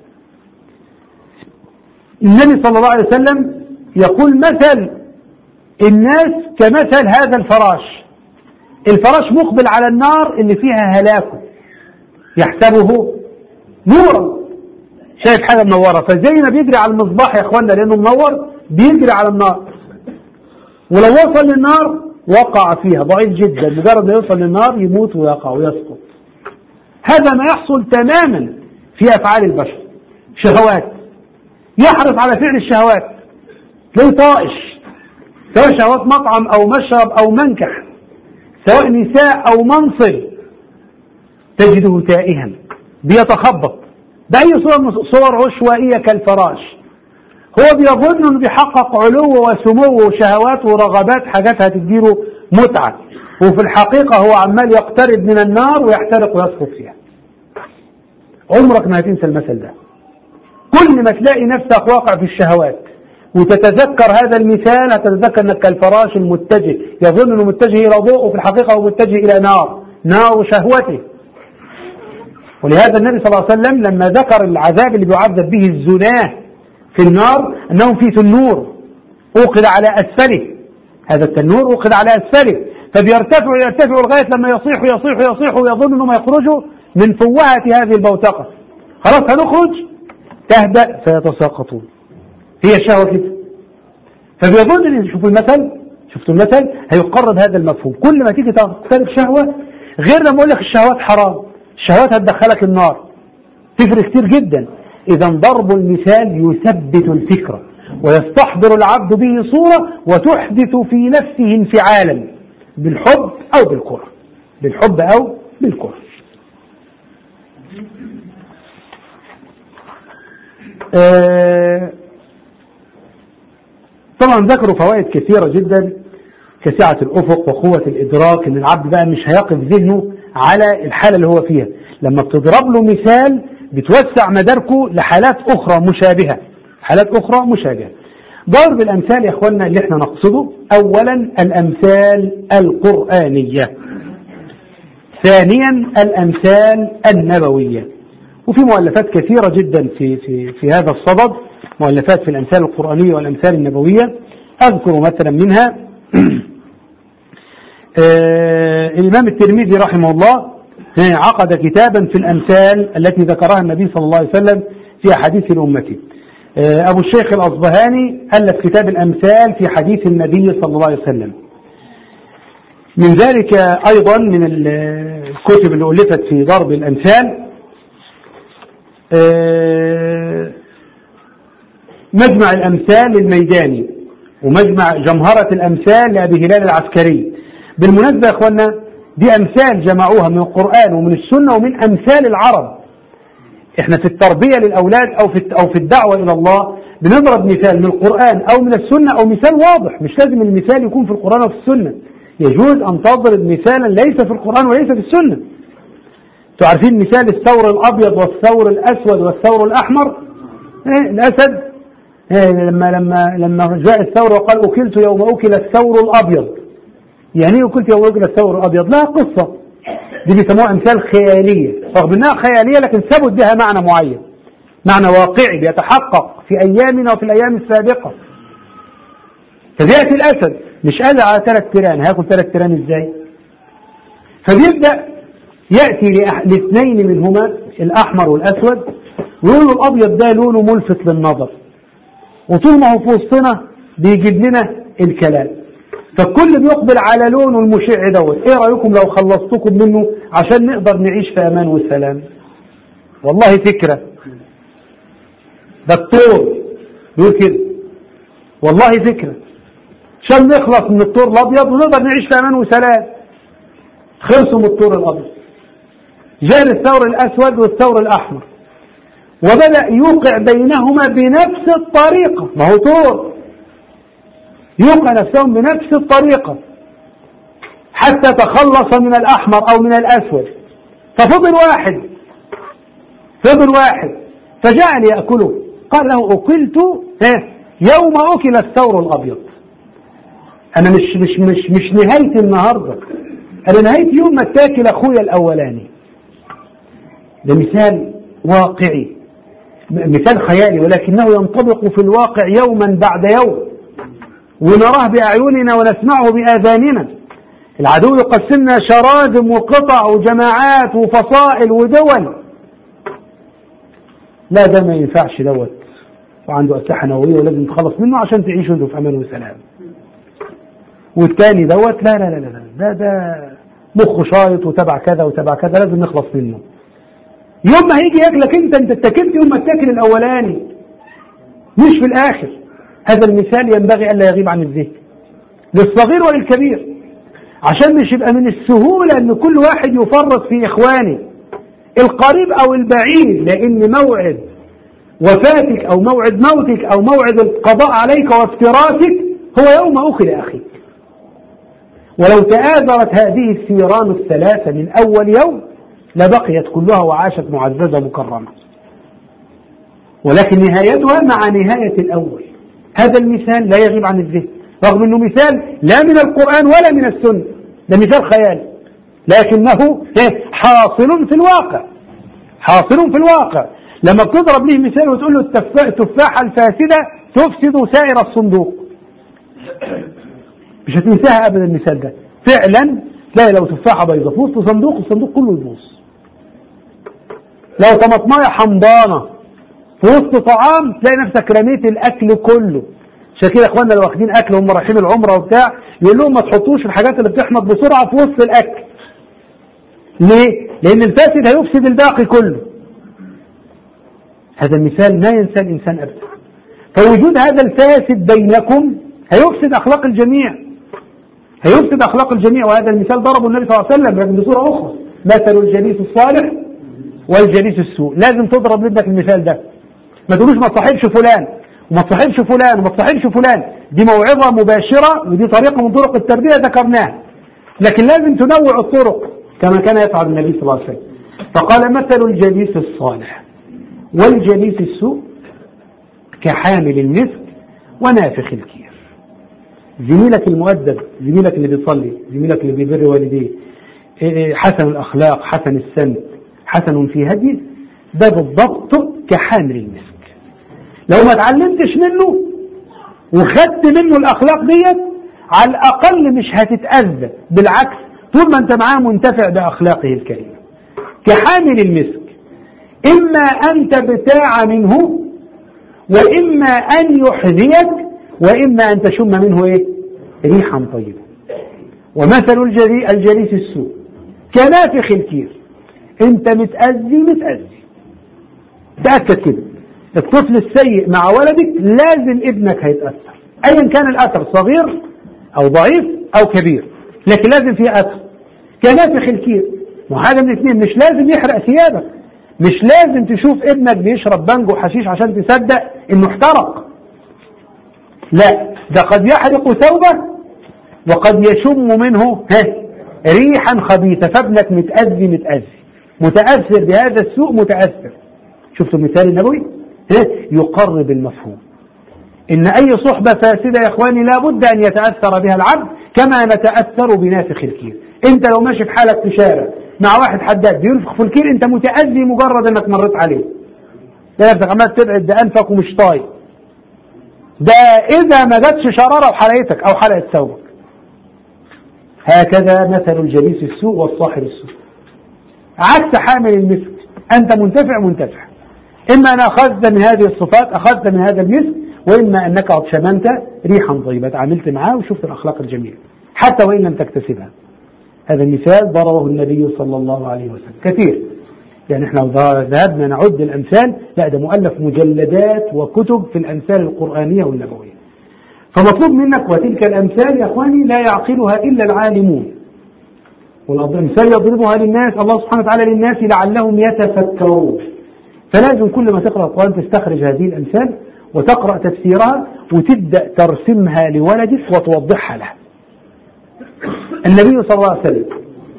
النبي صلى الله عليه وسلم يقول مثل الناس كمثل هذا الفراش الفراش مقبل على النار اللي فيها هلاكه يحسبه نورا شايف حاجة منورة فزي ما بيجري على المصباح يا اخوانا لانه منور بيجري على النار ولو وصل للنار وقع فيها ضعيف جدا مجرد ما يوصل للنار يموت ويقع ويسقط هذا ما يحصل تماما في افعال البشر شهوات يحرص على فعل الشهوات تلاقيه طائش سواء شهوات مطعم او مشرب او منكح سواء نساء او منصب تجده تائها بيتخبط بأي صور صور عشوائية كالفراش هو بيظن انه بيحقق علو وسمو وشهوات ورغبات حاجات هتديله متعة وفي الحقيقة هو عمال يقترب من النار ويحترق ويسقط فيها عمرك ما هتنسى المثل ده كل ما تلاقي نفسك واقع في الشهوات وتتذكر هذا المثال هتتذكر انك كالفراش المتجه يظن انه متجه الى ضوء وفي الحقيقة هو متجه الى نار نار شهوته ولهذا النبي صلى الله عليه وسلم لما ذكر العذاب اللي بيعذب به الزناه في النار انهم في تنور اوقد على اسفله هذا التنور اوقد على اسفله فبيرتفع يرتفع لغايه لما يصيح يصيح يصيح ويظن انهم يخرجوا من فوهه هذه البوتقه خلاص هنخرج تهدأ فيتساقطون هي الشهوه كده فبيظن ان شوفوا المثل شفتوا المثل هيقرب هذا المفهوم كل ما تيجي تقترب شهوه غير لما اقول لك الشهوات حرام الشهوات هتدخلك النار تفرق كتير جدا اذا ضرب المثال يثبت الفكرة ويستحضر العبد به صورة وتحدث في نفسه انفعالا بالحب او بالكره بالحب او بالكره آه طبعا ذكروا فوائد كثيرة جدا كسعة الأفق وقوة الإدراك إن العبد بقى مش هيقف ذهنه على الحالة اللي هو فيها لما بتضرب له مثال بتوسع مداركه لحالات أخرى مشابهة حالات أخرى مشابهة ضرب الأمثال يا إخواننا اللي احنا نقصده أولا الأمثال القرآنية ثانيا الأمثال النبوية وفي مؤلفات كثيرة جدا في, في, في هذا الصدد مؤلفات في الأمثال القرآنية والأمثال النبوية أذكر مثلا منها آه الإمام الترمذي رحمه الله عقد كتابا في الأمثال التي ذكرها النبي صلى الله عليه وسلم في أحاديث لأمته آه أبو الشيخ الأصبهاني ألف كتاب الأمثال في حديث النبي صلى الله عليه وسلم من ذلك أيضا من الكتب اللي ألفت في ضرب الأمثال آه مجمع الأمثال الميداني ومجمع جمهرة الأمثال لأبي هلال العسكري بالمناسبة يا أخوانا دي أمثال جمعوها من القرآن ومن السنة ومن أمثال العرب احنا في التربية للأولاد أو في أو في الدعوة إلى الله بنضرب مثال من القرآن أو من السنة أو مثال واضح مش لازم المثال يكون في القرآن أو في السنة يجوز أن تضرب مثالا ليس في القرآن وليس في السنة تعرفين مثال الثور الأبيض والثور الأسود والثور الأحمر إيه الأسد إيه لما لما لما جاء الثور وقال أكلت يوم أكل الثور الأبيض يعني ايه قلت يوم يوجد الثور الابيض لها قصه دي بيسموها امثال خياليه رغم انها خياليه لكن ثبت بها معنى معين معنى واقعي بيتحقق في ايامنا وفي الايام السابقه فبياتي الاسد مش قادر على ثلاث تيران هاكل ثلاث تيران ازاي فبيبدا ياتي لأح- لاثنين منهما الاحمر والاسود ويقول له الابيض ده لونه ملفت للنظر وطول ما هو في وسطنا بيجيب لنا الكلام فالكل بيقبل على لونه المشع دوت ايه رايكم لو خلصتكم منه عشان نقدر نعيش في امان وسلام والله فكره دكتور يقول كده والله فكره عشان نخلص من الطور الابيض ونقدر نعيش في امان وسلام خلصوا من الطور الابيض جاء الثور الاسود والثور الاحمر وبدا يوقع بينهما بنفس الطريقه ما هو طور يوقع نفسهم بنفس الطريقه حتى تخلص من الاحمر او من الاسود ففضل واحد فضل واحد فجعل ياكله قال له اكلت ها، يوم اكل الثور الابيض انا مش مش مش مش نهايه النهارده انا نهايه يوم ما اتاكل اخويا الاولاني ده مثال واقعي م- مثال خيالي ولكنه ينطبق في الواقع يوما بعد يوم ونراه باعيننا ونسمعه باذاننا العدو يقسمنا شراذم وقطع وجماعات وفصائل ودول لا ده ما ينفعش دوت وعنده اسلحه نوويه ولازم تخلص منه عشان تعيشوا انتوا في امان وسلام والتاني دوت لا لا لا لا ده ده مخه شايط وتبع كذا وتبع كذا لازم نخلص منه يوم ما هيجي ياكلك انت انت اتكلت يوم ما اتاكل الاولاني مش في الاخر هذا المثال ينبغي الا يغيب عن الذهن للصغير وللكبير عشان مش يبقى من السهوله ان كل واحد يفرط في اخوانه القريب او البعيد لان موعد وفاتك او موعد موتك او موعد القضاء عليك وافتراسك هو يوم اخذ اخيك ولو تآزرت هذه الثيران الثلاثة من أول يوم لبقيت كلها وعاشت معززة مكرمة ولكن نهايتها مع نهاية الأول هذا المثال لا يغيب عن الذهن رغم أنه مثال لا من القرآن ولا من السنة ده مثال خيال لكنه إيه؟ حاصل في الواقع حاصل في الواقع لما بتضرب ليه مثال وتقول له التفا- التفاحة الفاسدة تفسد سائر الصندوق مش هتنساها ابدا المثال ده فعلا تلاقي لو تفاحه بيضاء في وسط صندوق الصندوق كله يبوظ لو طماطمايه حمضانه في وسط طعام تلاقي نفسك رميت الاكل كله عشان كده اخواننا اللي واخدين اكل وهم رايحين العمره وبتاع يقول لهم ما تحطوش الحاجات اللي بتحمض بسرعه في وسط الاكل ليه؟ لان الفاسد هيفسد الباقي كله هذا المثال ما ينسى الانسان ابدا فوجود هذا الفاسد بينكم هيفسد اخلاق الجميع هيفسد اخلاق الجميع وهذا المثال ضربه النبي صلى الله عليه وسلم لكن بصوره اخرى مثل الجليس الصالح والجليس السوء لازم تضرب لابنك المثال ده ما تقولوش ما تصاحبش فلان وما تصاحبش فلان وما تصاحبش فلان دي موعظه مباشره ودي طريقه من طرق التربيه ذكرناها لكن لازم تنوع الطرق كما كان يفعل النبي صلى الله عليه وسلم فقال مثل الجليس الصالح والجليس السوء كحامل المسك ونافخ الكير زميلك المؤدب زميلك اللي بيصلي زميلك اللي بيبر والديه إيه إيه حسن الأخلاق حسن السمت حسن في هديه ده بالضبط كحامل المسك لو ما اتعلمتش منه وخدت منه الأخلاق ديت على الأقل مش هتتأذى بالعكس طول ما أنت معاه منتفع بأخلاقه الكريمة كحامل المسك إما أن تبتاع منه وإما أن يحذيك وإما أن تشم منه إيه؟ ريحا طيبة ومثل الجري الجليس السوء كنافخ الكير أنت متأذي متأذي تأكد كده الطفل السيء مع ولدك لازم ابنك هيتأثر أيا كان الأثر صغير أو ضعيف أو كبير لكن لازم فيه أثر كنافخ الكير وهذا من الاثنين مش لازم يحرق ثيابك مش لازم تشوف ابنك بيشرب بانجو حشيش عشان تصدق انه احترق لا ده قد يحرق ثوبه وقد يشم منه ها ريحا خبيثة فابنك متأذي متأذي متأثر بهذا السوء متأثر شفتوا مثال النبوي ها يقرب المفهوم إن أي صحبة فاسدة يا إخواني لابد أن يتأثر بها العبد كما نتأثر بنافخ الكير انت لو ماشي في حالك في شارع مع واحد حداد بينفخ في الكير انت متأذي مجرد انك مريت عليه ده نفسك عمال تبعد ده انفك ومش طايق ده اذا ما جاتش شرارة وحرقتك او حرقت ثوبك هكذا مثل الجليس السوء والصاحب السوء عكس حامل المسك انت منتفع منتفع اما ان اخذت من هذه الصفات اخذت من هذا المسك واما انك قد شممت ريحا طيبه تعاملت معاه وشفت الاخلاق الجميله حتى وان لم تكتسبها هذا المثال ضربه النبي صلى الله عليه وسلم كثير يعني احنا ذهبنا نعد الامثال لا ده مؤلف مجلدات وكتب في الامثال القرانيه والنبويه فمطلوب منك وتلك الامثال يا اخواني لا يعقلها الا العالمون والامثال يضربها للناس الله سبحانه وتعالى للناس لعلهم يتفكرون فلازم كل ما تقرا القران تستخرج هذه الامثال وتقرا تفسيرها وتبدا ترسمها لولدك وتوضحها له النبي صلى الله عليه وسلم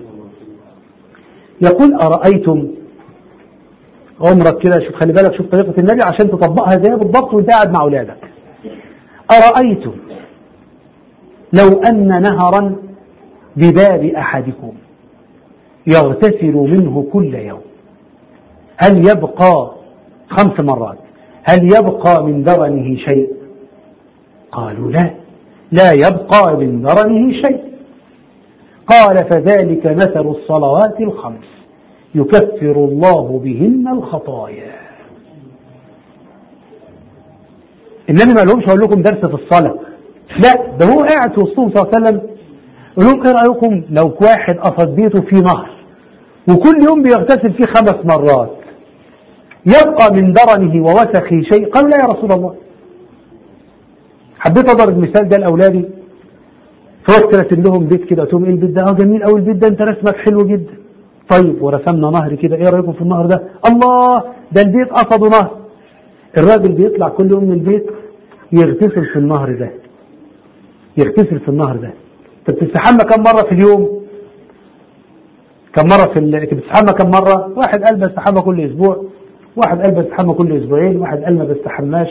يقول أرأيتم عمرك كده شوف خلي بالك شوف طريقة النبي عشان تطبقها زي بالضبط وانت قاعد مع أولادك أرأيتم لو أن نهرا بباب أحدكم يغتسل منه كل يوم هل يبقى خمس مرات هل يبقى من درنه شيء قالوا لا لا يبقى من درنه شيء قال فذلك مثل الصلوات الخمس يكفر الله بهن الخطايا النبي ما لهمش اقول لكم درس في الصلاه لا ده هو قاعد في وسطهم صلى الله عليه وسلم يقول لهم ايه رايكم لو واحد قصد بيته في نهر وكل يوم بيغتسل فيه خمس مرات يبقى من درنه ووسخه شيء قالوا لا يا رسول الله حبيت اضرب المثال ده لاولادي فرحت راسم لهم بيت كده قلت لهم ايه البيت ده اه جميل قوي البيت ده انت رسمك حلو جدا طيب ورسمنا نهر كده ايه رايكم في النهر ده الله ده البيت قصده نهر الراجل بيطلع كل يوم من البيت يغتسل في النهر ده يغتسل في النهر ده انت بتستحمى كم مره في اليوم كم مره في ال... بتستحمى كم مره واحد قال بستحمى كل اسبوع واحد قال بستحمى كل اسبوعين واحد قال ما بستحماش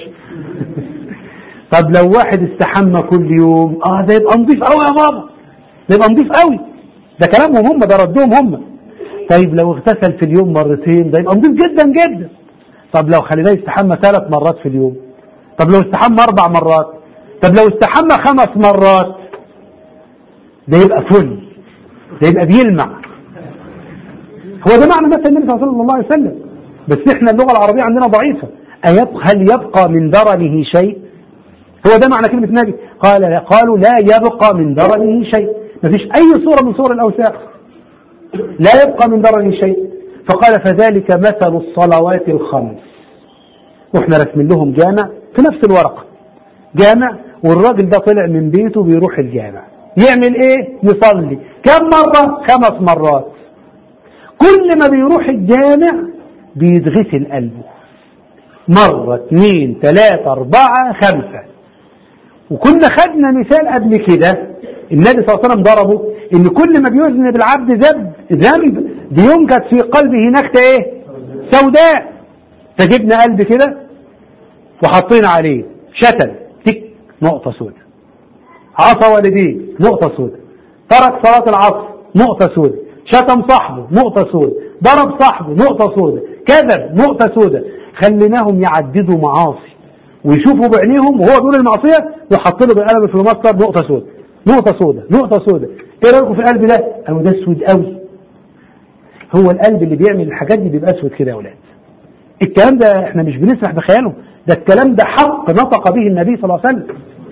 طب لو واحد استحمى كل يوم اه ده يبقى نضيف قوي يا بابا ده يبقى نضيف قوي ده كلامهم هم ده ردهم هم طيب لو اغتسل في اليوم مرتين ده يبقى نضيف جدا جدا طب لو خليناه يستحمى ثلاث مرات في اليوم طب لو استحمى اربع مرات طب لو استحمى خمس مرات ده يبقى فل ده يبقى بيلمع هو ده معنى مثل النبي صلى الله عليه وسلم بس احنا اللغه العربيه عندنا ضعيفه هل يبقى من درنه شيء هو ده معنى كلمة نبي قال قالوا لا يبقى من درنه شيء ما فيش أي صورة من صور الأوساخ لا يبقى من درنه شيء فقال فذلك مثل الصلوات الخمس واحنا رسم لهم جامع في نفس الورقة جامع والراجل ده طلع من بيته بيروح الجامع يعمل ايه يصلي كم مرة خمس مرات كل ما بيروح الجامع بيتغسل قلبه مرة اثنين ثلاثة أربعة خمسة وكنا خدنا مثال قبل كده النبي صلى الله عليه وسلم ضربه ان كل ما بيذنب العبد ذنب ذنب بينكت في قلبه نكته ايه سوداء فجبنا قلب كده وحطينا عليه شتم تك نقطة سوداء عصى والديه نقطة سوداء ترك صلاة العصر نقطة سوداء شتم صاحبه نقطة سوداء ضرب صاحبه نقطة سوداء كذب نقطة سوداء خليناهم يعددوا معاصي ويشوفوا بعينيهم وهو بيقول المعصية ويحط له بالقلم في المسطر نقطة سوداء نقطة سوداء نقطة سوداء ايه رأيكم في القلب ده؟ قالوا ده اسود قوي هو القلب اللي بيعمل الحاجات دي بيبقى اسود كده يا اولاد الكلام ده احنا مش بنسرح بخياله ده الكلام ده حق نطق به النبي صلى الله عليه وسلم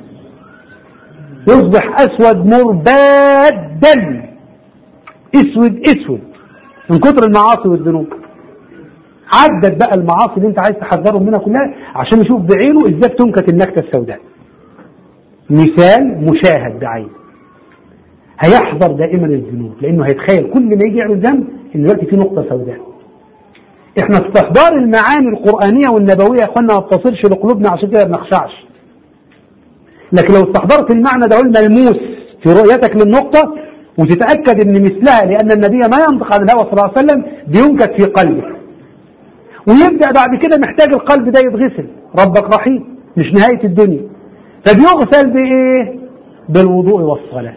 يصبح اسود مربادا اسود اسود من كتر المعاصي والذنوب عدد بقى المعاصي اللي انت عايز تحذرهم منها كلها عشان يشوف بعينه ازاي تنكت النكته السوداء مثال مشاهد بعين هيحذر دائما الذنوب لانه هيتخيل كل ما يجي يعمل ذنب ان دلوقتي في نقطه سوداء احنا استحضار المعاني القرانيه والنبويه يا اخوانا ما بتصلش لقلوبنا عشان كده ما بنخشعش لكن لو استحضرت المعنى ده الملموس في رؤيتك للنقطه وتتاكد ان مثلها لان النبي ما ينطق عن الهوى صلى الله عليه وسلم بينكت في قلبك ويبدأ بعد كده محتاج القلب ده يتغسل ربك رحيم مش نهاية الدنيا فبيغسل بإيه بالوضوء والصلاة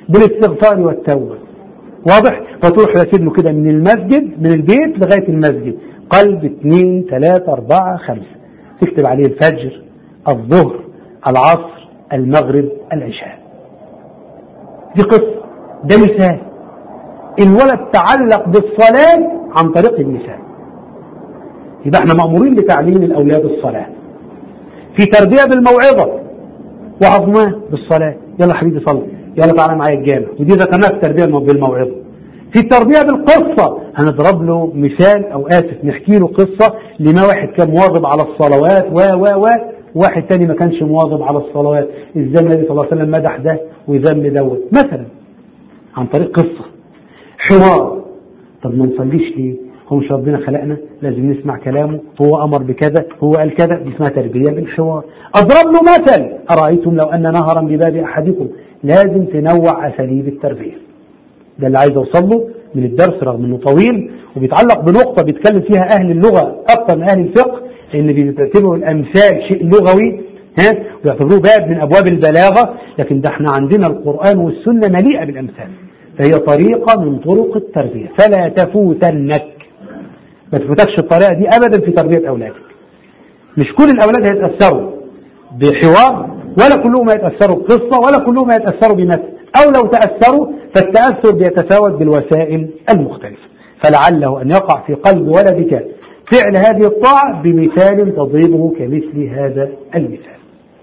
بالاستغفار والتوبة واضح فتروح راسل له كده من المسجد من البيت لغاية المسجد قلب اثنين ثلاثة أربعة خمسة تكتب عليه الفجر الظهر العصر المغرب العشاء دي قصة ده مثال الولد تعلق بالصلاة عن طريق المثال يبقى احنا مأمورين بتعليم الأولاد الصلاة في تربية بالموعظة وعظماه بالصلاة يلا حبيبي صلي يلا تعالى معايا الجامع ودي ذكرناها في التربية بالموعظة في التربية بالقصة هنضرب له مثال أو آسف نحكي له قصة لما واحد كان مواظب على الصلوات و و و واحد تاني ما كانش مواظب على الصلوات ازاي النبي صلى الله عليه وسلم مدح ده وذم دوت مثلا عن طريق قصة حوار طب ما نصليش ليه هو مش ربنا خلقنا لازم نسمع كلامه هو امر بكذا هو قال كذا دي اسمها تربيه بالحوار اضرب له مثل ارايتم لو ان نهرا بباب احدكم لازم تنوع اساليب التربيه ده اللي عايز اوصل له من الدرس رغم انه طويل وبيتعلق بنقطه بيتكلم فيها اهل اللغه اكثر من اهل الفقه لان بيعتبروا الامثال شيء لغوي ها ويعتبروه باب من ابواب البلاغه لكن ده احنا عندنا القران والسنه مليئه بالامثال فهي طريقه من طرق التربيه فلا تفوتنك ما تفوتكش الطريقه دي ابدا في تربيه اولادك مش كل الاولاد هيتاثروا بحوار ولا كلهم هيتاثروا بقصه ولا كلهم هيتاثروا بمثل او لو تاثروا فالتاثر بيتفاوت بالوسائل المختلفه فلعله ان يقع في قلب ولدك فعل هذه الطاعه بمثال تضربه كمثل هذا المثال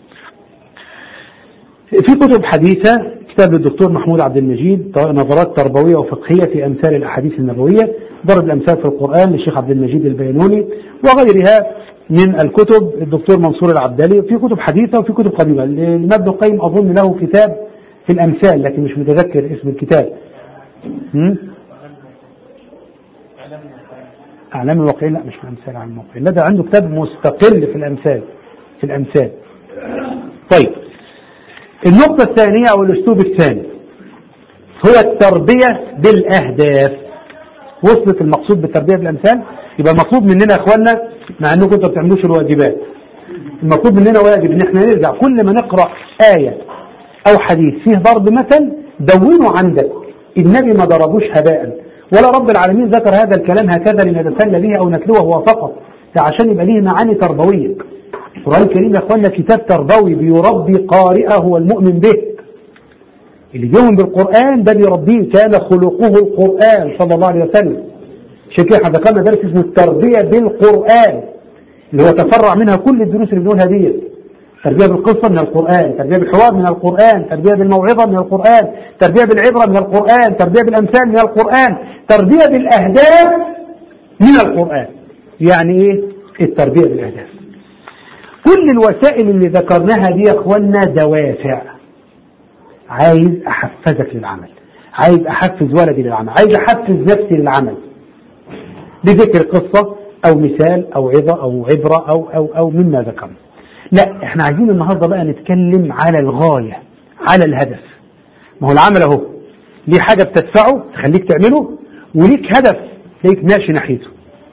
في كتب حديثة كتاب للدكتور محمود عبد المجيد نظرات تربوية وفقهية في أمثال الأحاديث النبوية ضرب الأمثال في القرآن للشيخ عبد المجيد البينوني وغيرها من الكتب الدكتور منصور العبدلي في كتب حديثة وفي كتب قديمة الإمام ابن القيم أظن له كتاب في الأمثال لكن مش متذكر اسم الكتاب هم؟ أعلام الواقعين لا مش في الأمثال عن الواقعين لا ده عنده كتاب مستقل في الأمثال في الأمثال طيب النقطة الثانية أو الأسلوب الثاني هو التربية بالأهداف وصلت المقصود بالتربية بالأمثال يبقى المطلوب مننا يا إخواننا مع أنكم أنتم ما بتعملوش الواجبات المطلوب مننا واجب إن إحنا نرجع كل ما نقرأ آية أو حديث فيه ضرب مثل دونه عندك النبي ما ضربوش هباء ولا رب العالمين ذكر هذا الكلام هكذا لنتسلى به أو نتلوه هو فقط ده عشان يبقى ليه معاني تربوية القرآن الكريم يا اخوانا كتاب تربوي بيربي قارئه والمؤمن به اللي بيؤمن بالقرآن ده بيربيه كان خلقه القرآن صلى الله عليه وسلم عشان كده احنا ذكرنا درس اسمه التربية بالقرآن اللي هو تفرع منها كل الدروس اللي بنقولها دي تربية بالقصة من القرآن تربية بالحوار من القرآن تربية بالموعظة من القرآن تربية بالعبرة من القرآن تربية بالأمثال من القرآن تربية بالأهداف من القرآن يعني ايه التربية بالأهداف كل الوسائل اللي ذكرناها دي يا اخوانا دوافع عايز احفزك للعمل عايز احفز ولدي للعمل عايز احفز نفسي للعمل بذكر قصة او مثال او عظة او عبرة او او او مما ذكرنا لا احنا عايزين النهاردة بقى نتكلم على الغاية على الهدف ما هو العمل اهو ليه حاجة بتدفعه تخليك تعمله وليك هدف تلاقيك ماشي ناحيته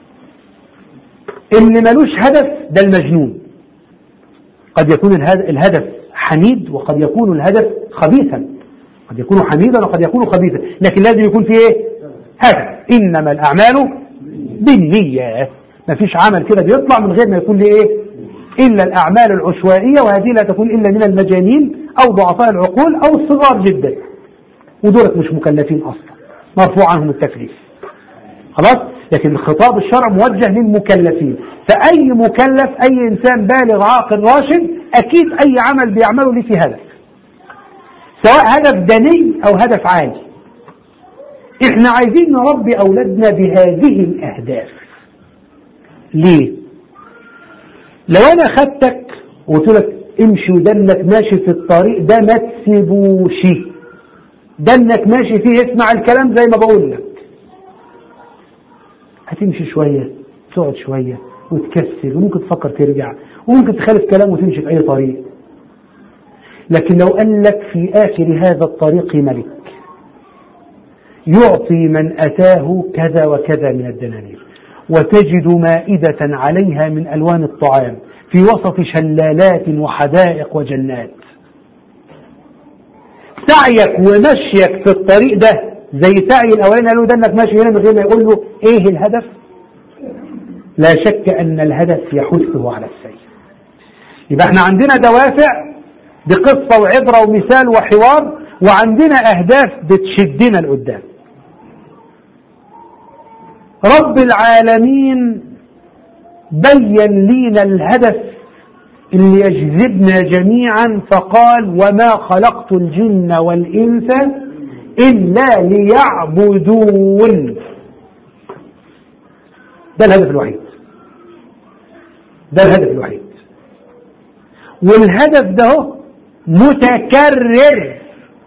اللي ملوش هدف ده المجنون قد يكون الهدف حميد وقد يكون الهدف خبيثا قد يكون حميدا وقد يكون خبيثا لكن لازم يكون فيه ايه هدف انما الاعمال بالنيات ما فيش عمل كده بيطلع من غير ما يكون له ايه الا الاعمال العشوائيه وهذه لا تكون الا من المجانين او ضعفاء العقول او الصغار جدا ودولت مش مكلفين اصلا مرفوع عنهم التكليف خلاص لكن الخطاب الشرع موجه للمكلفين فأي مكلف أي إنسان بالغ عاقل راشد أكيد أي عمل بيعمله ليه في هدف سواء هدف دني أو هدف عالي إحنا عايزين نربي أولادنا بهذه الأهداف ليه؟ لو أنا خدتك وقلت لك امشي ودنك ماشي في الطريق ده ما تسيبوش دنك ماشي فيه اسمع الكلام زي ما بقول لك هتمشي شوية تقعد شوية وتكسل وممكن تفكر ترجع وممكن تخالف كلام وتمشي في أي طريق لكن لو قال لك في آخر هذا الطريق ملك يعطي من أتاه كذا وكذا من الدنانير وتجد مائدة عليها من ألوان الطعام في وسط شلالات وحدائق وجنات سعيك ومشيك في الطريق ده زي سعي الاولاني قالوا ده انك ماشي هنا من غير ما يقول له ايه الهدف لا شك ان الهدف يحثه على السير يبقى احنا عندنا دوافع بقصة وعبرة ومثال وحوار وعندنا اهداف بتشدنا لقدام رب العالمين بين لينا الهدف اللي يجذبنا جميعا فقال وما خلقت الجن والإنس إلا ليعبدون ده الهدف الوحيد ده الهدف الوحيد والهدف ده متكرر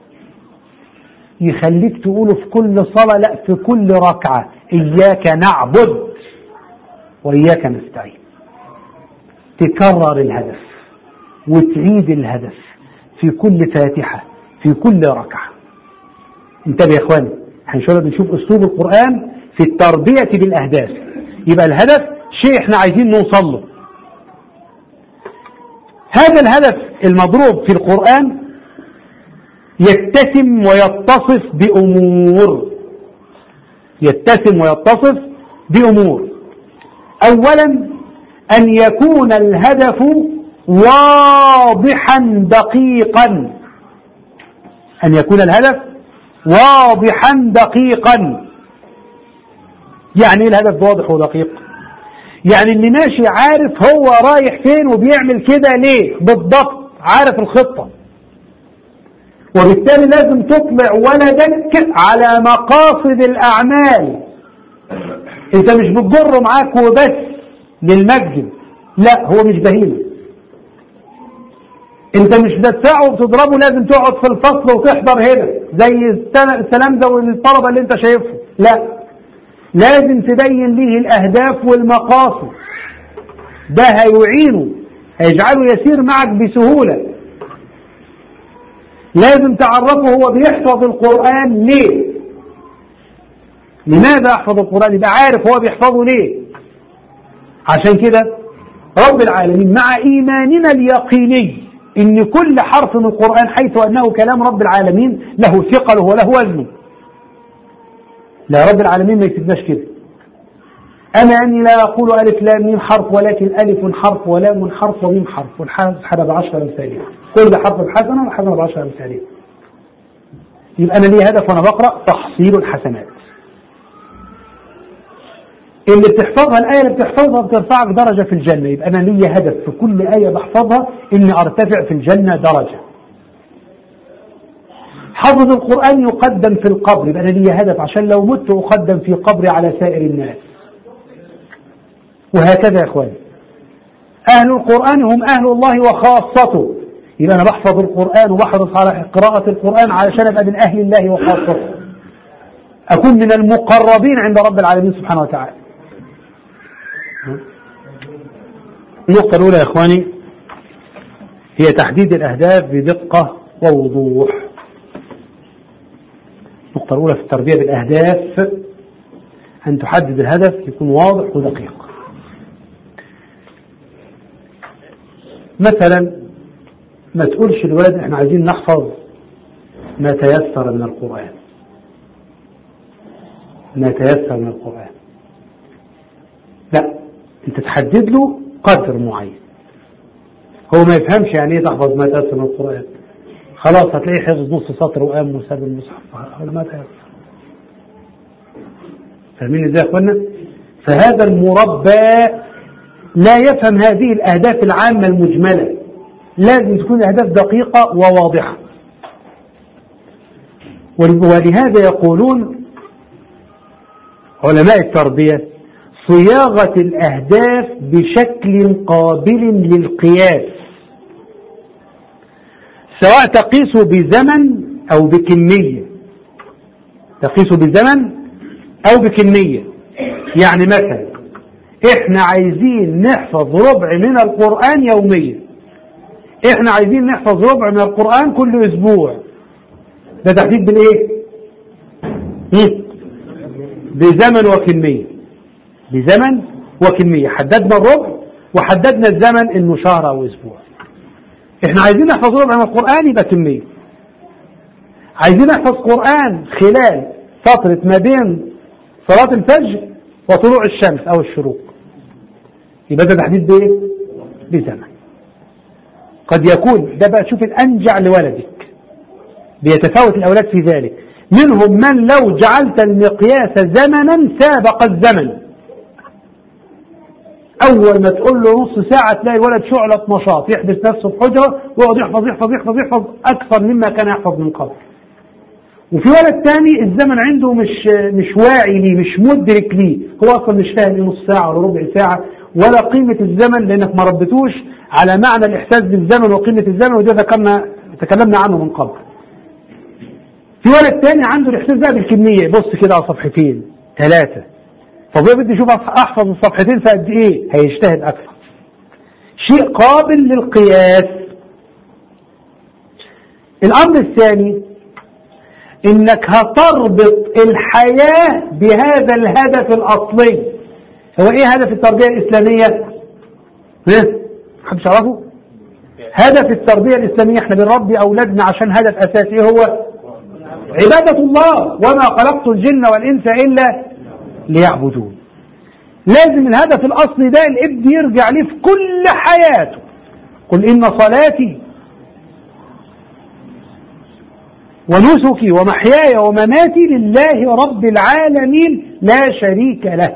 يخليك تقوله في كل صلاة لا في كل ركعة إياك نعبد وإياك نستعين تكرر الهدف وتعيد الهدف في كل فاتحة في كل ركعة انتبه يا اخواني هنشوف بنشوف اسلوب القرآن في التربية بالاهداف يبقى الهدف شيء احنا عايزين نوصل له هذا الهدف المضروب في القرآن يتسم ويتصف بأمور يتسم ويتصف بأمور أولا أن يكون الهدف واضحا دقيقا أن يكون الهدف واضحا دقيقا يعني ايه الهدف واضح ودقيق يعني اللي ماشي عارف هو رايح فين وبيعمل كده ليه بالضبط عارف الخطة وبالتالي لازم تطلع ولدك على مقاصد الأعمال انت مش بتجره معاك وبس للمسجد لا هو مش بهيمة انت مش بتدفعه وبتضربه لازم تقعد في الفصل وتحضر هنا زي التلامذة والطلبة اللي انت شايفهم لا لازم تبين ليه الاهداف والمقاصد ده هيعينه هيجعله يسير معك بسهولة لازم تعرفه هو بيحفظ القرآن ليه لماذا يحفظ القرآن يبقى عارف هو بيحفظه ليه عشان كده رب العالمين مع إيماننا اليقيني إن كل حرف من القرآن حيث أنه كلام رب العالمين له ثقله وله وزنه لا رب العالمين ما يسيبناش كده أنا أني لا أقول ألف لام ميم حرف ولكن ألف حرف ولام حرف وميم حرف والحسنة بعشر أمثالها كل حرف بحسنة والحسنة بعشر أمثالها يبقى أنا لي هدف وأنا بقرأ تحصيل الحسنات اللي بتحفظها الآية اللي بتحفظها بترفعك درجة في الجنة يبقى أنا لي هدف في كل آية بحفظها إني أرتفع في الجنة درجة حفظ القرآن يقدم في القبر يبقى أنا لي هدف عشان لو مت أقدم في قبري على سائر الناس وهكذا يا إخواني أهل القرآن هم أهل الله وخاصته يبقى أنا بحفظ القرآن وبحرص على قراءة القرآن علشان أبقى من أهل الله وخاصته أكون من المقربين عند رب العالمين سبحانه وتعالى النقطة الأولى يا إخواني هي تحديد الأهداف بدقة ووضوح النقطة الأولى في التربية بالأهداف أن تحدد الهدف يكون واضح ودقيق مثلا ما تقولش الولد احنا عايزين نحفظ ما تيسر من القرآن ما تيسر من القرآن لا انت تحدد له قدر معين هو ما يفهمش يعني ايه تحفظ ما تيسر من القرآن خلاص هتلاقيه حفظ نص سطر وقام وساب المصحف ولا ما تيسر فاهمين ازاي يا اخوانا فهذا المربى لا يفهم هذه الاهداف العامة المجملة لازم تكون اهداف دقيقة وواضحة ولهذا يقولون علماء التربية صياغة الأهداف بشكل قابل للقياس سواء تقيس بزمن أو بكمية تقيس بزمن أو بكمية يعني مثلا احنا عايزين نحفظ ربع من القرآن يوميا احنا عايزين نحفظ ربع من القرآن كل اسبوع ده تحديد بالايه بزمن وكمية بزمن وكمية حددنا الربع وحددنا الزمن انه شهر او اسبوع احنا عايزين نحفظ ربع من القرآن يبقى كمية عايزين نحفظ قرآن خلال فترة ما بين صلاة الفجر وطلوع الشمس أو الشروق يبقى ده تحديد بإيه؟ بزمن قد يكون ده بقى شوف الأنجع لولدك بيتفاوت الأولاد في ذلك منهم من لو جعلت المقياس زمنا سابق الزمن أول ما تقول له نص ساعة تلاقي الولد شعلة نشاط يحبس نفسه في حجرة ويقعد يحفظ يحفظ يحفظ يحفظ أكثر مما كان يحفظ من قبل وفي ولد تاني الزمن عنده مش مش واعي ليه مش مدرك ليه هو اصلا مش فاهم ايه نص ساعه ولا ربع ساعه ولا قيمه الزمن لانك ما ربيتوش على معنى الاحساس بالزمن وقيمه الزمن وده ذكرنا تكلمنا عنه من قبل. في ولد تاني عنده الاحساس بقى بالكميه بص كده على صفحتين ثلاثه طب بدي اشوف احفظ الصفحتين في قد ايه هيجتهد اكثر. شيء قابل للقياس. الامر الثاني انك هتربط الحياة بهذا الهدف الاصلي هو ايه هدف التربية الاسلامية ايه محدش يعرفه هدف التربية الاسلامية احنا بنربي اولادنا عشان هدف اساسي ايه هو عبادة الله وما خلقت الجن والانس الا ليعبدون لازم الهدف الاصلي ده الابن يرجع ليه في كل حياته قل ان صلاتي ونسكي ومحياي ومماتي لله رب العالمين لا شريك له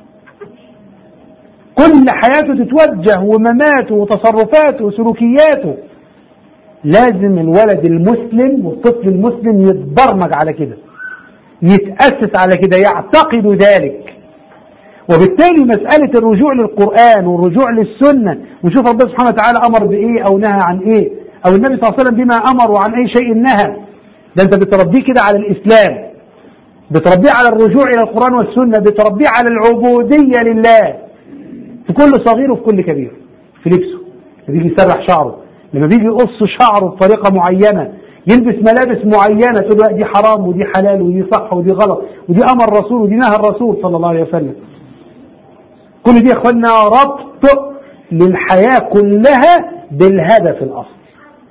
كل حياته تتوجه ومماته وتصرفاته وسلوكياته لازم الولد المسلم والطفل المسلم يتبرمج على كده يتأسس على كده يعتقد ذلك وبالتالي مسألة الرجوع للقرآن والرجوع للسنة ونشوف ربنا سبحانه وتعالى أمر بإيه أو نهى عن إيه أو النبي صلى الله عليه وسلم بما أمر وعن أي شيء نهى ده انت بتربيه كده على الاسلام بتربيه على الرجوع الى القران والسنه بتربيه على العبوديه لله في كل صغير وفي كل كبير في لبسه لما بيجي يسرح شعره لما بيجي يقص شعره بطريقه معينه يلبس ملابس معينه تقول لا دي حرام ودي حلال ودي صح ودي غلط ودي امر الرسول ودي نهى الرسول صلى الله عليه وسلم كل دي يا اخوانا ربط للحياه كلها بالهدف الاصلي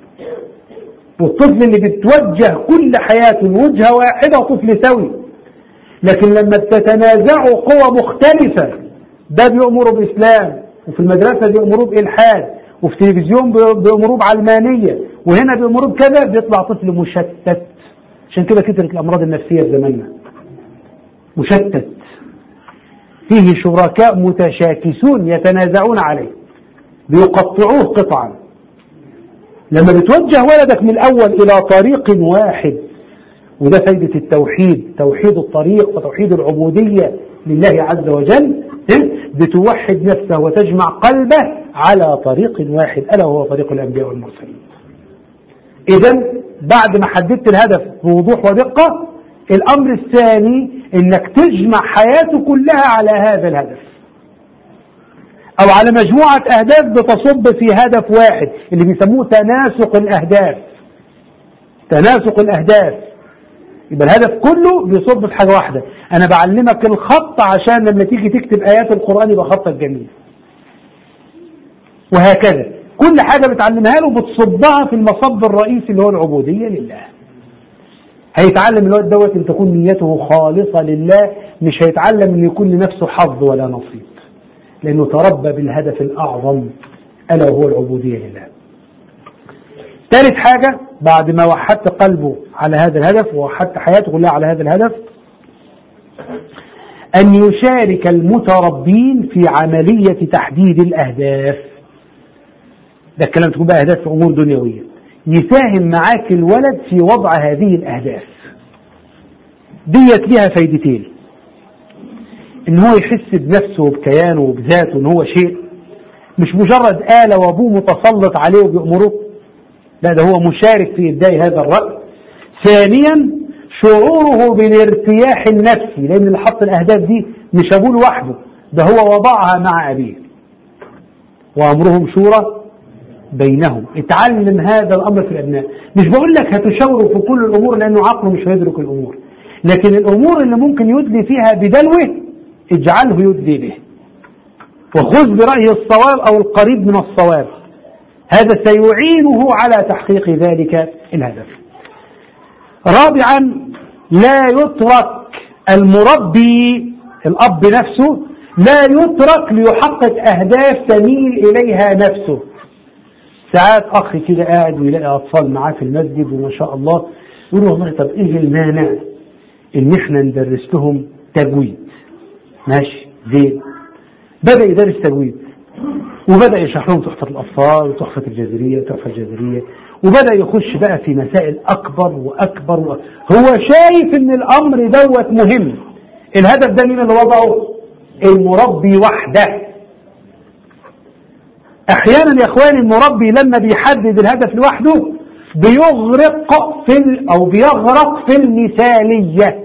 والطفل اللي بتوجه كل حياته وجهة واحدة طفل سوي لكن لما تتنازعوا قوى مختلفة ده بيأمروا بإسلام وفي المدرسة بيأمروا بإلحاد وفي التلفزيون بيأمروا بعلمانية وهنا بيأمروا بكذا بيطلع طفل مشتت عشان كده كثرت الأمراض النفسية في زماننا مشتت فيه شركاء متشاكسون يتنازعون عليه بيقطعوه قطعا لما بتوجه ولدك من الأول إلى طريق واحد وده فايدة التوحيد توحيد الطريق وتوحيد العبودية لله عز وجل بتوحد نفسه وتجمع قلبه على طريق واحد ألا وهو طريق الأنبياء والمرسلين إذا بعد ما حددت الهدف بوضوح ودقة الأمر الثاني إنك تجمع حياته كلها على هذا الهدف أو على مجموعة أهداف بتصب في هدف واحد اللي بيسموه تناسق الأهداف تناسق الأهداف يبقى الهدف كله بيصب في حاجة واحدة أنا بعلمك الخط عشان لما تيجي تكتب آيات القرآن يبقى خطك جميل وهكذا كل حاجة بتعلمها له بتصبها في المصب الرئيسي اللي هو العبودية لله هيتعلم الوقت دوت ان تكون نيته خالصة لله مش هيتعلم ان يكون لنفسه حظ ولا نصيب لأنه تربى بالهدف الأعظم ألا وهو العبودية لله ثالث حاجة بعد ما وحدت قلبه على هذا الهدف ووحدت حياته كلها على هذا الهدف أن يشارك المتربين في عملية تحديد الأهداف ده الكلام تكون بقى أهداف في أمور دنيوية يساهم معاك الولد في وضع هذه الأهداف ديت لها فايدتين ان هو يحس بنفسه وبكيانه وبذاته ان هو شيء مش مجرد آلة وابوه متسلط عليه وبيأمره لا ده هو مشارك في إبداء هذا الرأي ثانيا شعوره بالارتياح النفسي لأن اللي حط الأهداف دي مش أبوه لوحده ده هو وضعها مع أبيه وأمرهم شورى بينهم اتعلم هذا الأمر في الأبناء مش بقول لك هتشاوره في كل الأمور لأنه عقله مش هيدرك الأمور لكن الأمور اللي ممكن يدلي فيها بدلوه اجعله يدلي به وخذ برأيه الصواب أو القريب من الصواب هذا سيعينه على تحقيق ذلك الهدف رابعا لا يترك المربي الأب نفسه لا يترك ليحقق أهداف تميل إليها نفسه ساعات أخ كده قاعد ويلاقي أطفال معاه في المسجد وما شاء الله يقول والله طب إيه المانع إن إحنا ندرس لهم تجويد ماشي زين بدأ يدرس تجويد وبدأ يشرح لهم تحفة الأطفال وتحفة الجزرية وتحفة الجزرية وبدأ يخش بقى في مسائل أكبر وأكبر و... هو شايف إن الأمر دوت مهم الهدف ده مين اللي وضعه؟ المربي وحده أحيانا يا إخواني المربي لما بيحدد الهدف لوحده بيغرق في ال... أو بيغرق في المثالية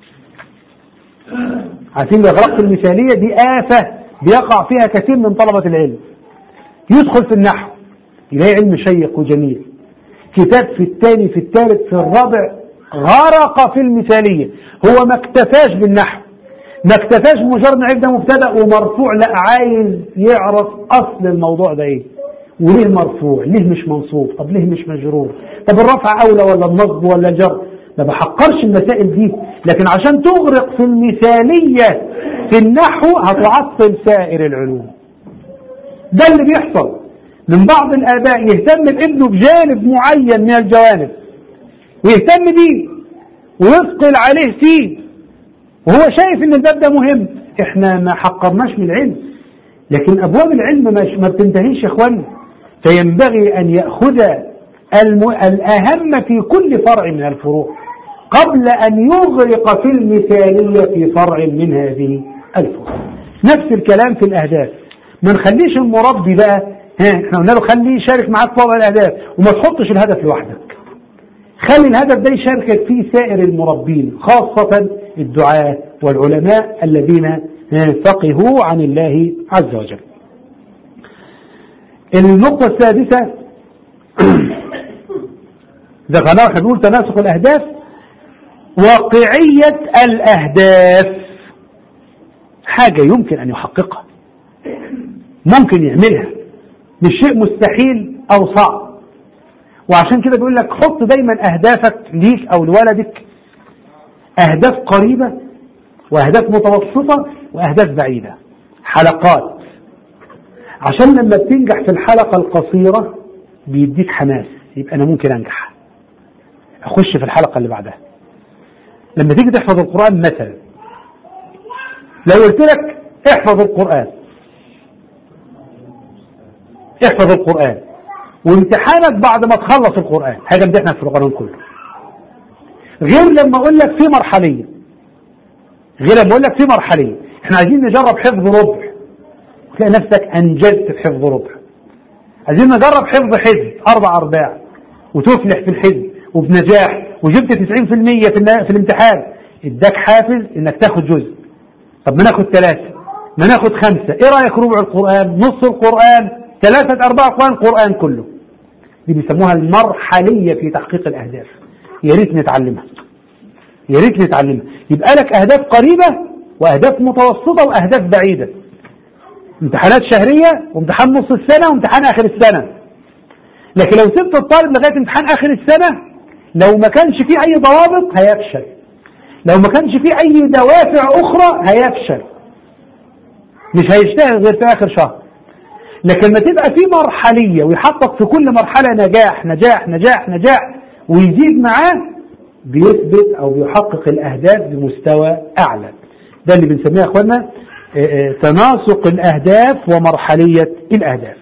عارفين بيغرق في المثالية دي آفة بيقع فيها كثير من طلبة العلم يدخل في النحو يلاقي علم شيق وجميل كتاب في الثاني في الثالث في الرابع غرق في المثالية هو ما اكتفاش بالنحو ما اكتفاش مجرد ان ده مبتدا ومرفوع لا عايز يعرف اصل الموضوع ده ايه وليه مرفوع ليه مش منصوب طب ليه مش مجرور طب الرفع اولى ولا النصب ولا الجر ما بحقرش المسائل دي لكن عشان تغرق في المثالية في النحو هتعطل سائر العلوم ده اللي بيحصل من بعض الآباء يهتم بابنه بجانب معين من الجوانب ويهتم بيه ويثقل عليه فيه وهو شايف ان الباب ده مهم احنا ما حقرناش من العلم لكن ابواب العلم ما بتنتهيش يا اخواني فينبغي ان ياخذ الم... الاهم في كل فرع من الفروع قبل ان يغرق في المثاليه في فرع من هذه الفروع نفس الكلام في الاهداف ما نخليش المربي بقى ها احنا قلنا له خليه يشارك معاك في وضع الاهداف وما تحطش الهدف لوحدك خلي الهدف ده يشاركك فيه سائر المربين خاصة الدعاة والعلماء الذين فقهوا عن الله عز وجل النقطة السادسة ذكرناها احنا بنقول تناسق الأهداف واقعية الأهداف حاجة يمكن أن يحققها ممكن يعملها مش شيء مستحيل أو صعب وعشان كده بيقول لك حط دايما أهدافك ليك أو لولدك أهداف قريبة وأهداف متوسطة وأهداف بعيدة حلقات عشان لما بتنجح في الحلقة القصيرة بيديك حماس يبقى أنا ممكن أنجح أخش في الحلقة اللي بعدها لما تيجي تحفظ القرآن مثلا لو قلت لك احفظ القرآن احفظ القرآن وامتحانك بعد ما تخلص القرآن حاجة امتحنك في القرآن كله غير لما اقول لك في مرحلية غير لما اقول لك في مرحلية احنا عايزين نجرب حفظ ربع وتلاقي نفسك انجزت في حفظ ربع عايزين نجرب حفظ حزب اربع ارباع وتفلح في الحزب وبنجاح وجبت 90% في, في الامتحان اداك حافز انك تاخد جزء طب ما ناخد ثلاثة ما ناخد خمسة ايه رأيك ربع القرآن نص القرآن ثلاثة أرباع قرآن القرآن كله دي بيسموها المرحلية في تحقيق الأهداف يا ريت نتعلمها يا ريت نتعلمها يبقى لك أهداف قريبة وأهداف متوسطة وأهداف بعيدة امتحانات شهرية وامتحان نص السنة وامتحان آخر السنة لكن لو سبت الطالب لغاية امتحان آخر السنة لو ما كانش فيه أي ضوابط هيفشل لو ما كانش فيه أي دوافع أخرى هيفشل مش هيشتغل غير في آخر شهر لكن ما تبقى في مرحلية ويحقق في كل مرحلة نجاح نجاح نجاح نجاح ويزيد معاه بيثبت أو بيحقق الأهداف بمستوى أعلى ده اللي بنسميه يا أخوانا تناسق الأهداف ومرحلية الأهداف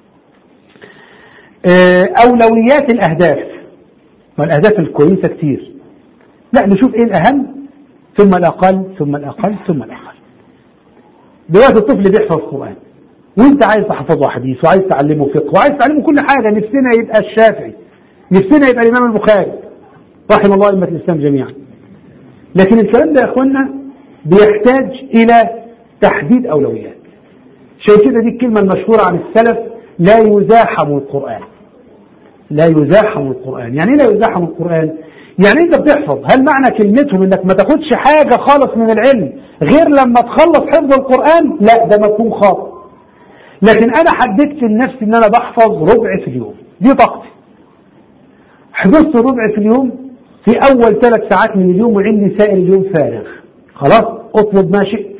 أولويات الأهداف والأهداف الكويسة كتير لا نشوف إيه الأهم ثم الأقل ثم الأقل ثم الأقل دلوقتي الطفل بيحفظ قرآن وانت عايز تحفظه حديث وعايز تعلمه فقه وعايز تعلمه كل حاجة نفسنا يبقى الشافعي نفسنا يبقى الإمام البخاري رحم الله أئمة الإسلام جميعا لكن الكلام ده يا أخوانا بيحتاج إلى تحديد أولويات عشان كده دي الكلمة المشهورة عن السلف لا يزاحم القرآن لا يزاحم القرآن يعني لا يزاحم القرآن يعني انت بتحفظ هل معنى كلمتهم انك ما تاخدش حاجة خالص من العلم غير لما تخلص حفظ القرآن لا ده مفهوم خاطئ لكن انا حددت لنفسي ان انا بحفظ ربع في اليوم دي طاقتي حفظت ربع في اليوم في أول ثلاث ساعات من اليوم وعندي سائر اليوم فارغ خلاص اطلب ما شئت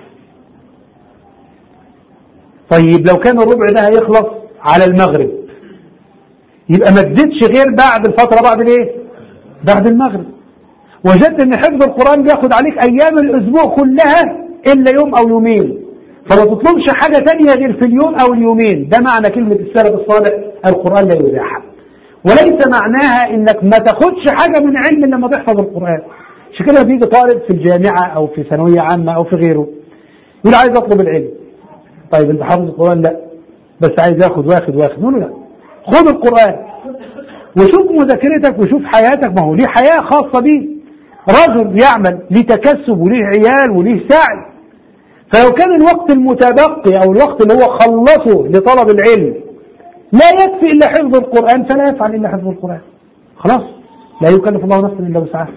طيب لو كان الربع ده هيخلص على المغرب يبقى ما تزيدش غير بعد الفترة بعد الايه بعد المغرب وجدت ان حفظ القرآن بياخد عليك ايام الاسبوع كلها الا يوم او يومين فما تطلبش حاجة تانية غير في اليوم او اليومين ده معنى كلمة السلف الصالح القرآن لا يزاحم وليس معناها انك ما تاخدش حاجة من علم لما تحفظ القرآن عشان كده بيجي طالب في الجامعة او في ثانوية عامة او في غيره يقول عايز اطلب العلم طيب انت حافظ القرآن لا بس عايز ياخد واخد واخد نقول له لا خد القرآن وشوف مذاكرتك وشوف حياتك ما هو ليه حياة خاصة بيه رجل يعمل ليه تكسب وليه عيال وليه سعي فلو كان الوقت المتبقي او الوقت اللي هو خلصه لطلب العلم لا يكفي الا حفظ القرآن فلا يفعل الا حفظ القرآن خلاص لا يكلف الله نفسا الا وسعها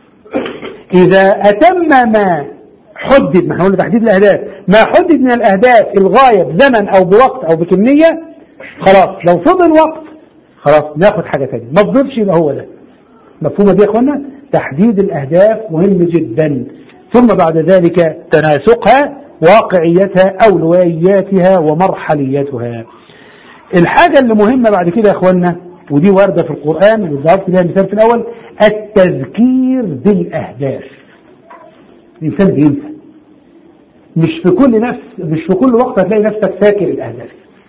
اذا اتم ما حدد ما احنا قلنا تحديد الاهداف ما حدد من الاهداف الغاية بزمن او بوقت او بكمية خلاص لو فضل وقت خلاص ناخد حاجة تانية ما فضلش يبقى هو ده مفهومة دي يا اخوانا تحديد الاهداف مهم جدا ثم بعد ذلك تناسقها واقعيتها اولوياتها ومرحليتها الحاجة اللي مهمة بعد كده يا اخوانا ودي واردة في القرآن وضربت بها مثال في الاول التذكير بالاهداف الانسان بينسى مش في كل نفس مش في كل وقت هتلاقي نفسك فاكر الاهداف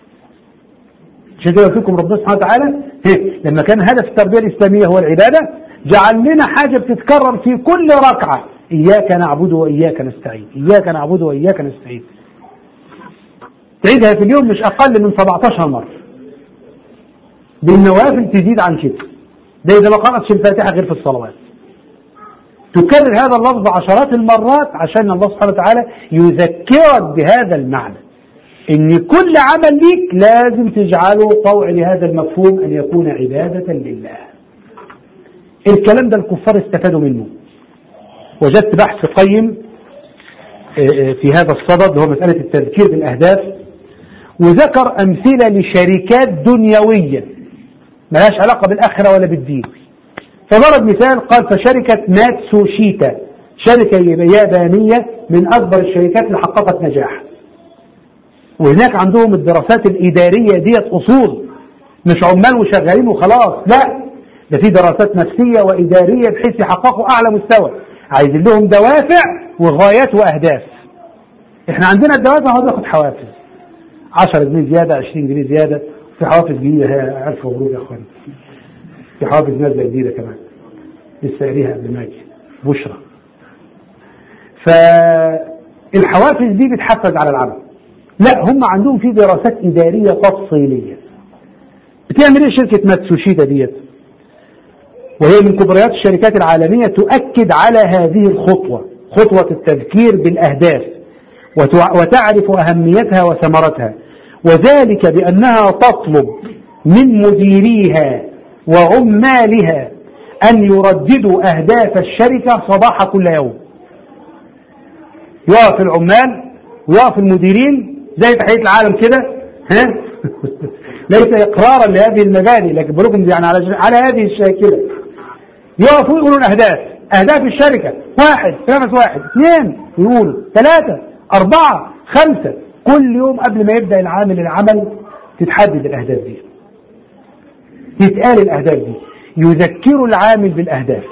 عشان كده قلت لكم ربنا سبحانه وتعالى لما كان هدف التربيه الاسلاميه هو العباده جعل لنا حاجه بتتكرر في كل ركعه اياك نعبد واياك نستعين اياك نعبد واياك نستعين تعيدها في اليوم مش اقل من 17 مره بالنوافل تزيد عن كده ده اذا ما قراتش الفاتحه غير في الصلوات تكرر هذا اللفظ عشرات المرات عشان الله سبحانه وتعالى يذكرك بهذا المعنى ان كل عمل ليك لازم تجعله طوع لهذا المفهوم ان يكون عبادة لله الكلام ده الكفار استفادوا منه وجدت بحث قيم في هذا الصدد هو مسألة التذكير بالأهداف وذكر أمثلة لشركات دنيوية ملهاش علاقة بالآخرة ولا بالدين فضرب مثال قال فشركة ماتسوشيتا شركة يابانية من أكبر الشركات اللي حققت نجاح وهناك عندهم الدراسات الإدارية ديت أصول مش عمال وشغالين وخلاص لا ده في دراسات نفسية وإدارية بحيث يحققوا أعلى مستوى عايزين لهم دوافع وغايات وأهداف احنا عندنا الدوافع هو بياخد حوافز 10 جنيه زيادة 20 جنيه زيادة في حوافز جديدة ألف مبروك يا أخوانا في حوافز نازلة جديدة كمان لسه قاريها قبل ما اجي بشرى فالحوافز دي بتحفز على العمل لا هم عندهم في دراسات إدارية تفصيلية بتعمل ايه شركة ماتسوشيتا ديت وهي من كبريات الشركات العالمية تؤكد على هذه الخطوة خطوة التذكير بالأهداف وتعرف أهميتها وثمرتها وذلك بأنها تطلب من مديريها وعمالها أن يرددوا أهداف الشركة صباح كل يوم يقف العمال ويقف المديرين زي تحية العالم كده ها ليس إقرارا لهذه المبادئ لكن بقولكم يعني على على هذه الشاكلة يقفوا يقولوا الأهداف أهداف الشركة واحد خمس واحد اثنين يقولوا ثلاثة أربعة خمسة كل يوم قبل ما يبدأ العامل العمل تتحدد الأهداف دي تتقال الأهداف دي يذكر العامل بالأهداف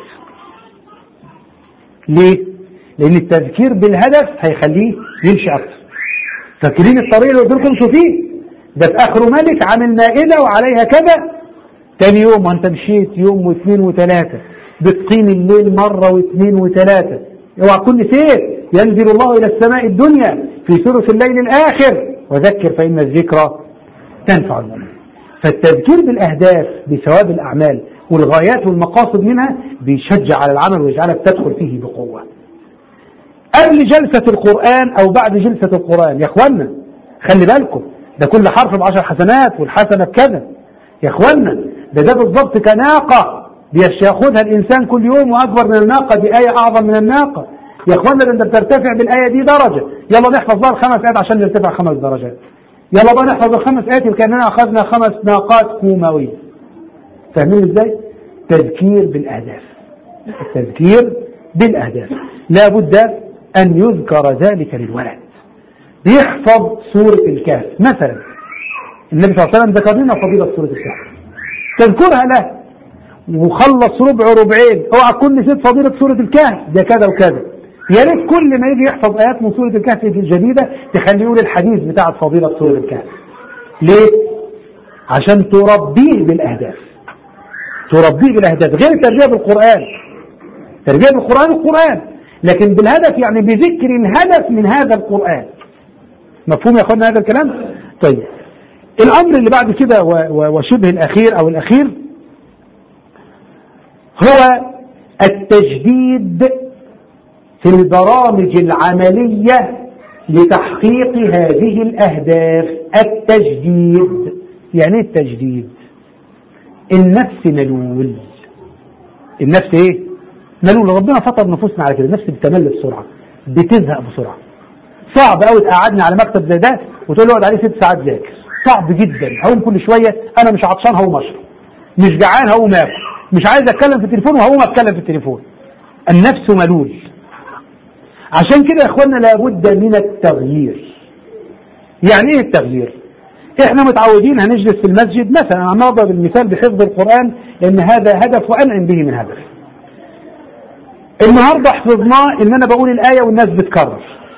ليه؟ لأن التذكير بالهدف هيخليه يمشي أكثر فاكرين الطريق اللي قلت لكم فيه ده في آخره ملك عامل مائدة وعليها كذا تاني يوم وانت مشيت يوم واثنين وثلاثة بتقيم الليل مرة واثنين وثلاثة اوعى كل سير ينزل الله إلى السماء الدنيا في ثلث الليل الآخر وذكر فإن الذكرى تنفع المؤمن فالتذكير بالأهداف بثواب الأعمال والغايات والمقاصد منها بيشجع على العمل ويجعلك تدخل فيه بقوة قبل جلسة القرآن أو بعد جلسة القرآن يا إخوانا خلي بالكم ده كل حرف بعشر حسنات والحسنة بكذا يا إخوانا ده ده بالضبط كناقة بياخدها الإنسان كل يوم وأكبر من الناقة دي آية أعظم من الناقة يا إخوانا ده أنت بترتفع بالآية دي درجة يلا نحفظ بقى الخمس آيات عشان نرتفع خمس درجات يلا بقى نحفظ الخمس آيات كأننا أخذنا خمس ناقات كوماوية فاهمين إزاي؟ تذكير بالأهداف التذكير بالأهداف لا بد أن يذكر ذلك للولد بيحفظ سورة الكهف مثلا النبي صلى الله عليه وسلم ذكر لنا فضيلة سورة الكهف تذكرها له وخلص ربع ربعين اوعى تكون نسيت فضيلة سورة الكهف ده كذا وكذا يا ريت كل ما يجي يحفظ آيات من سورة الكهف الجديدة تخليه يقول الحديث بتاع فضيلة سورة الكهف ليه؟ عشان تربيه بالأهداف تربيه بالأهداف غير التربية بالقرآن تربية بالقرآن القرآن لكن بالهدف يعني بذكر الهدف من هذا القرآن مفهوم يا اخوانا هذا الكلام طيب الامر اللي بعد كده وشبه الاخير او الاخير هو التجديد في البرامج العملية لتحقيق هذه الأهداف التجديد يعني ايه التجديد النفس ملول النفس ايه ملول ربنا فطر نفوسنا على كده النفس بتمل بسرعة بتزهق بسرعة صعب قوي تقعدني على مكتب زي ده وتقول لي اقعد عليه ست ساعات ذاكر صعب جدا هقوم كل شويه انا مش عطشان هقوم اشرب مش جعان هقوم اكل مش عايز اتكلم في التليفون وهقوم اتكلم في التليفون النفس ملول عشان كده يا اخوانا لابد من التغيير يعني ايه التغيير احنا متعودين هنجلس في المسجد مثلا انا اضرب المثال بحفظ القران لان هذا هدف وانعم به من هدف النهارده حفظناه ان انا بقول الايه والناس بتكرر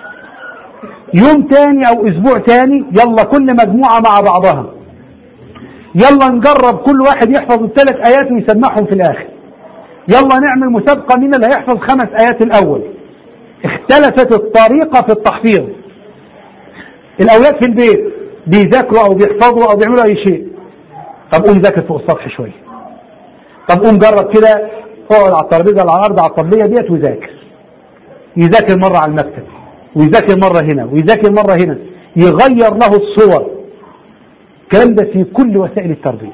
يوم تاني او اسبوع تاني يلا كل مجموعة مع بعضها يلا نجرب كل واحد يحفظ الثلاث ايات ويسمعهم في الاخر يلا نعمل مسابقة مين اللي هيحفظ خمس ايات الاول اختلفت الطريقة في التحفيظ الاولاد في البيت بيذاكروا او بيحفظوا او بيعملوا اي شيء طب قوم ذاكر فوق السطح شوية طب قوم جرب كده اقعد على الترابيزة على الارض على الطبلية ديت وذاكر يذاكر مرة على المكتب ويذاكر مرة هنا ويذاكر مرة هنا يغير له الصور الكلام ده في كل وسائل التربية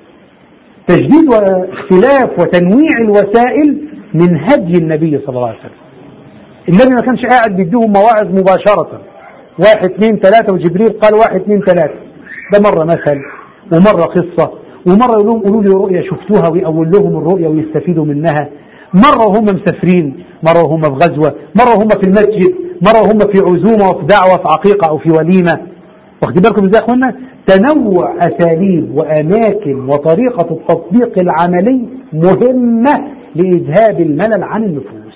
تجديد واختلاف وتنويع الوسائل من هدي النبي صلى الله عليه وسلم النبي ما كانش قاعد بيديهم مواعظ مباشرة واحد اثنين ثلاثة وجبريل قال واحد اثنين ثلاثة ده مرة مثل ومرة قصة ومرة يقول لهم قولوا لي رؤية شفتوها ويقول لهم الرؤية ويستفيدوا منها مرة وهم مسافرين مرة وهم في غزوة مرة وهم في المسجد مرة وهم في عزومة وفي دعوة في عقيقة أو في وليمة واخدين بالكم ازاي يا اخوانا تنوع أساليب وأماكن وطريقة التطبيق العملي مهمة لإذهاب الملل عن النفوس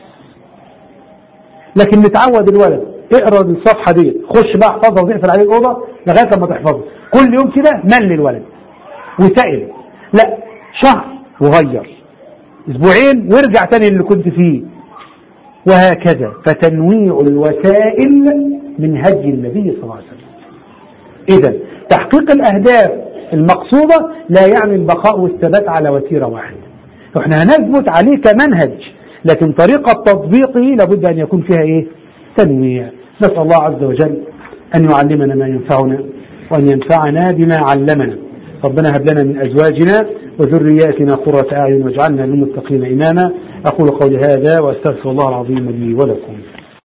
لكن نتعود الولد اقرا الصفحة دي خش بقى احفظها وتقفل عليه الأوضة لغاية لما تحفظها كل يوم كده مل الولد وسائل لا شهر وغير اسبوعين وارجع تاني اللي كنت فيه وهكذا فتنويع الوسائل من هدي النبي صلى الله عليه وسلم اذا تحقيق الاهداف المقصودة لا يعني البقاء والثبات على وتيرة واحدة احنا هنثبت عليه كمنهج لكن طريقة تطبيقه لابد ان يكون فيها ايه تنويع نسأل الله عز وجل ان يعلمنا ما ينفعنا وان ينفعنا بما علمنا ربنا هب لنا من ازواجنا وذرياتنا قرة أعين واجعلنا للمتقين إماما أقول قولي هذا وأستغفر الله العظيم لي ولكم